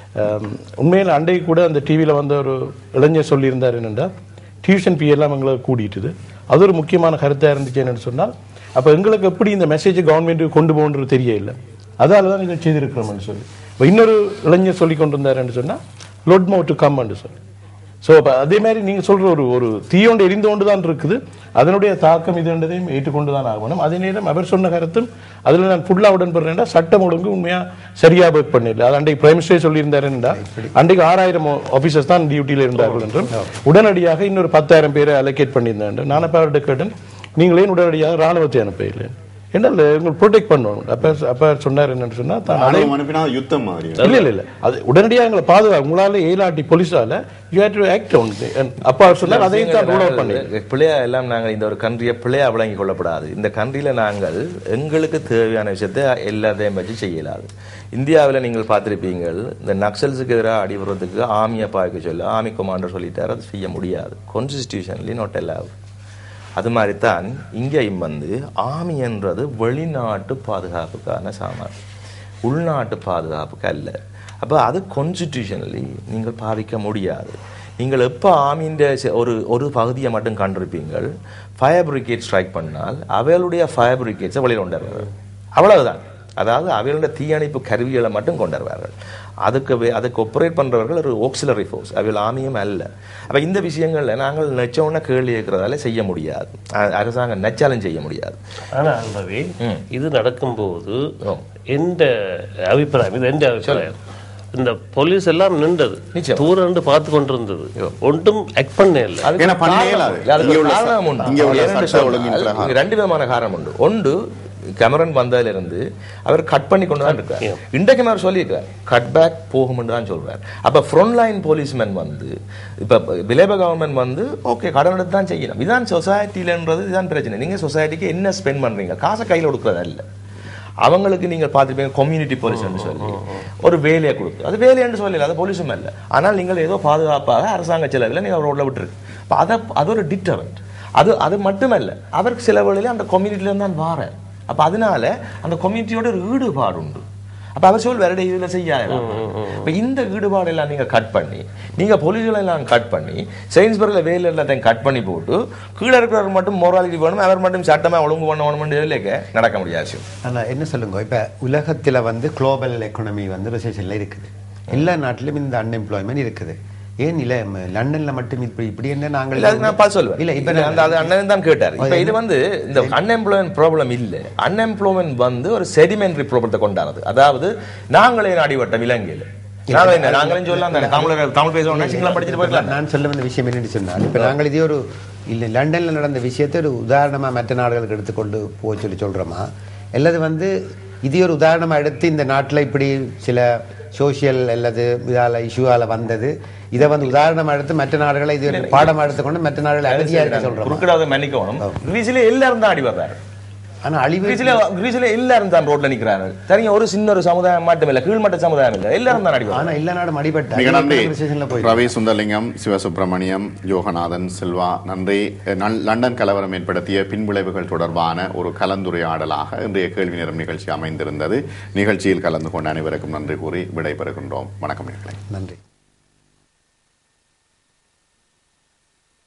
உண்மையில் அன்றைக்கு கூட அந்த டிவியில் வந்த ஒரு இளைஞர் சொல்லியிருந்தார் என்னென்னா டியூஷன் ஃபீ எல்லாம் எங்களை கூடிட்டுது அது ஒரு முக்கியமான கருத்தாக இருந்துச்சு என்னன்னு சொன்னால் அப்போ எங்களுக்கு எப்படி இந்த மெசேஜ் கவர்மெண்ட்டுக்கு கொண்டு போகன்றது தெரிய இல்லை அதால தான் இதை செய்திருக்கிறோம்னு சொல்லி இப்போ இன்னொரு இளைஞர் சொல்லி கொண்டு வந்தாருன்னு சொன்னால் லொட் மோ டு கம்ன்னு சொல்லி ஸோ அப்போ அதே மாதிரி நீங்கள் சொல்கிற ஒரு ஒரு தீயோண்டு எரிந்து கொண்டு தான் இருக்குது அதனுடைய தாக்கம் இதுன்றதையும் ஏற்றுக்கொண்டு தான் ஆகணும் அதே நேரம் அவர் சொன்ன கருத்தும் அதில் நான் ஃபுல்லாக உடன்படுறேன்டா சட்டம் ஒழுங்கு உண்மையாக சரியாக ஒர்க் பண்ணிடல அது அன்றைக்கு பிரைம் மினிஸ்டர் சொல்லியிருந்தாருன்னா அன்றைக்கு ஆறாயிரம் ஆஃபீஸர்ஸ் தான் டியூட்டியில் இருந்தார்கள் என்றும் உடனடியாக இன்னொரு பத்தாயிரம் பேரை அலோகேட் பண்ணியிருந்தேன் நான் அப்போ அவர்கிட்ட கேட்டேன் நீங்களே உடனடியாக ராணுவத்தை அனுப்ப இல்லை என்ன உங்களுக்கு ப்ரொடெக்ட் பண்ணணும் அப்போ அப்போ சொன்னார் என்னன்னு சொன்னால் தான் அதை ராணுவம் அனுப்பினா யுத்தம் மாதிரி இல்ல இல்ல இல்ல அது உடனடியாக எங்களை பாதுகாப்பு உங்களால ஏலாட்டி போலீஸால you had to act on அப்பா அவர் சொன்னார் அதையும் தான் ரூல் அவுட் பண்ணி பிள்ளையா எல்லாம் நாங்கள் இந்த ஒரு கண்ட்ரியை பிள்ளையா விளங்கி கொள்ளப்படாது இந்த கண்ட்ரியில நாங்கள் எங்களுக்கு தேவையான விஷயத்தை எல்லாத்தையும் வச்சு செய்யலாது இந்தியாவில் நீங்கள் பார்த்திருப்பீங்கள் இந்த நக்சல்ஸுக்கு எதிராக அடிபடுறதுக்கு ஆர்மியை பார்க்க சொல்ல ஆர்மி கமாண்டர் சொல்லிட்டார் அது செய்ய முடியாது கான்ஸ்டிடியூஷன்லி நாட் allowed அது மாதிரி தான் இங்கேயும் வந்து ஆர்மி என்றது வெளிநாட்டு பாதுகாப்புக்கான சாமான் உள்நாட்டு பாதுகாப்புக்கு அல்ல அப்போ அது கான்ஸ்டிடியூஷனலி நீங்கள் பாவிக்க முடியாது நீங்கள் எப்போ ஆர்மியின் ஒரு ஒரு பகுதியை மட்டும் கண்டிருப்பீங்கள் ஃபயர் பிரிகேட் ஸ்ட்ரைக் பண்ணால் அவைகளுடைய ஃபயர் பிரிகேட்ஸை வெளியில் கொண்டு வருவார்கள் அவ்வளவுதான் அதாவது அவைகளுடைய தீயணைப்பு கருவிகளை மட்டும் கொண்டு வருவார்கள் அதுக்கு வே- அதுக்கு ஒப்பரேட் பண்றவர்கள் ஒரு ஆக்சிலரி ஃபோர்ஸ் அவைகள் ஆமியும் அல்ல அப்ப இந்த விஷயங்கள்ல நாங்கள் நெச்சோன்னா கேள்வி கேட்கறதால செய்ய முடியாது அ- அரசாங்கம் நெச்சாலும் செய்ய முடியாது ஆனா ரவி இது நடக்கும்போது எந்த அபிப்பிராயம் இது எந்த அபிப்பிராயம் இந்த போலீஸ் எல்லாம் நின்றது தூரம் நின்று பார்த்து கொண்டிருந்தது ஒன்றும் ஆக்ட் பண்ண இல்லை அதுக்கு ஏன்னா பண்ண காரணம் இயலாது. இல்லை. அதுக்கு இங்க உள்ள காரணம் சட்ட- உண்டு. இங்க உள்ள ஏனென்று சட்ட ஒழுங்கின் சொன்னால், பிரகாரம். இங்க ரெண்டு விதமான காரணம் உண்டு ஒன்று கேமரன் வந்ததிலிருந்து அவர் கட் பண்ணி கொண்டு தான் இருக்கார் இன்றைக்கு அவர் சொல்லியிருக்கார் கட் பேக் போகும்னு தான் சொல்றார் அப்ப ஃப்ரண்ட் லைன் போலீஸ்மேன் வந்து இப்ப விலேப கவர்மெண்ட் வந்து ஓகே கடன் எடுத்து தான் செய்யணும் இதான் சொசைட்டிலன்றது இதுதான் பிரச்சனை நீங்க சொசைட்டிக்கு என்ன ஸ்பெண்ட் பண்றீங்க காசை கையில கொடுக்கறது அல்ல அவங்களுக்கு நீங்க பார்த்துருப்பீங்க கம்யூனிட்டி போலீஸ் சொல்லி ஒரு வேலையை கொடுத்து அது வேலைன்னு சொல்லல அது போலீஸும் இல்லை ஆனால் நீங்கள் ஏதோ பாதுகாப்பாக அரசாங்க செலவில் நீங்கள் ரோட்ல விட்டுருக்கு அப்ப அதை அது ஒரு டிட்டரண்ட் அது அது மட்டுமல்ல அவர் சில வேளையில அந்த கம்யூனிட்டில இருந்து தான் வாரேன் அப்ப அதனால அந்த கம்யூனிட்டியோட ஒரு ஈடுபாடு உண்டு அப்ப அவர் சொல் வேற இதுல செய்யாது இப்ப இந்த ஈடுபாடு எல்லாம் நீங்க கட் பண்ணி நீங்க பொலிகளை எல்லாம் கட் பண்ணி சயின்ஸ்பர்ல வேலை எல்லாத்தையும் கட் பண்ணி போட்டு கீழே இருக்கிறவர் மட்டும் மோராலிட்டி வேணும் அவர் மட்டும் சட்டமா ஒழுங்கு பண்ணணும் இல்லைங்க நடக்க முடியாது ஆனா என்ன சொல்லுங்க இப்ப உலகத்துல வந்து குளோபல் எக்கனாமி வந்து ரிசெஷன்ல இருக்குது எல்லா நாட்டிலும் இந்த அன்எம்ப்ளாய்மெண்ட் இருக்குது ஏன் இல்ல ம- லண்டன்ல மட்டும் இப்படி இப்படி என்ன நாங்கள் இல்ல அதுக்கு நான் பார்த்து சொல்லுவேன் இல்ல இப்ப இல்ல அந்த அது அண்ணன் தான் கேட்டார் இப்ப அது இது வந்து இந்த அன்எம்ப்ளாய்மெண்ட் ப்ராப்ளம் இல்ல அன்எம்ப்ளாய்மெண்ட் வந்து ஒரு செடிமெண்டரி ப்ராப்ளத்தை கொண்டாடுது அதாவது நாங்களே நாடிவட்ட விலங்கில் நாங்களே என்ன, நாங்களும் சொல்லலாம் தானே தமிழர் தமிழ் பேசுவோம் சிங்களம் படிச்சுட்டு போயிடலாம் நான் சொல்ல வந்த விஷயம் என்னன்னு சொன்னால் இப்ப நாங்கள் இதே ஒரு இல்ல லண்டன்ல நடந்த விஷயத்தை ஒரு உதாரணமா மற்ற நாடுகளுக்கு எடுத்துக்கொண்டு போக சொல்லி சொல்றோமா அல்லது வந்து இதே ஒரு உதாரணமா எடுத்து இந்த நாட்டுல இப்படி சில சோஷியல் அல்லது இதால இஷ்யூவால வந்தது இதை வந்து உதாரணமா எடுத்து மற்ற நாடுகளை இது ஒரு பாடமா எடுத்துக்கொண்டு மற்ற நாடுகளை அமைதியா இருக்க சொல்றோம் குறுக்கிடாத மன்னிக்கணும் கிரீஸ்ல எல்லாரும் தான் அடி வர்றாரு ஆனா அழிவு கிரீஸ்ல கிரீஸ்ல எல்லாரும் தான் ரோட்ல நிக்கிறாங்க சரிங்க ஒரு சின்ன ஒரு சமுதாயம் மட்டும் இல்ல கீழ்மட்ட சமுதாயம் இல்ல எல்லாரும் தான் அடி வர்றாங்க ஆனா எல்லா நாடும் அடிபட்ட மிக நன்றி போய் ரவி சுந்தரலிங்கம் சிவசுப்பிரமணியம் யோகநாதன் சில்வா நன்றி நல்- லண்டன் கலவரம் ஏற்படுத்திய பின்விளைவுகள் தொடர்பான ஒரு கலந்துரையாடலாக இன்றைய கேள்வி நேரம் நிகழ்ச்சி அமைந்திருந்தது நிகழ்ச்சியில் கலந்து கொண்ட அனைவருக்கும் நன்றி கூறி விடைபெறுகின்றோம் வணக்கம் நேயர்களே. நன்றி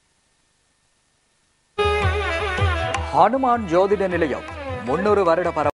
ஹனுமான் ஜோதிட நிலையம் முன்னூறு வருட பர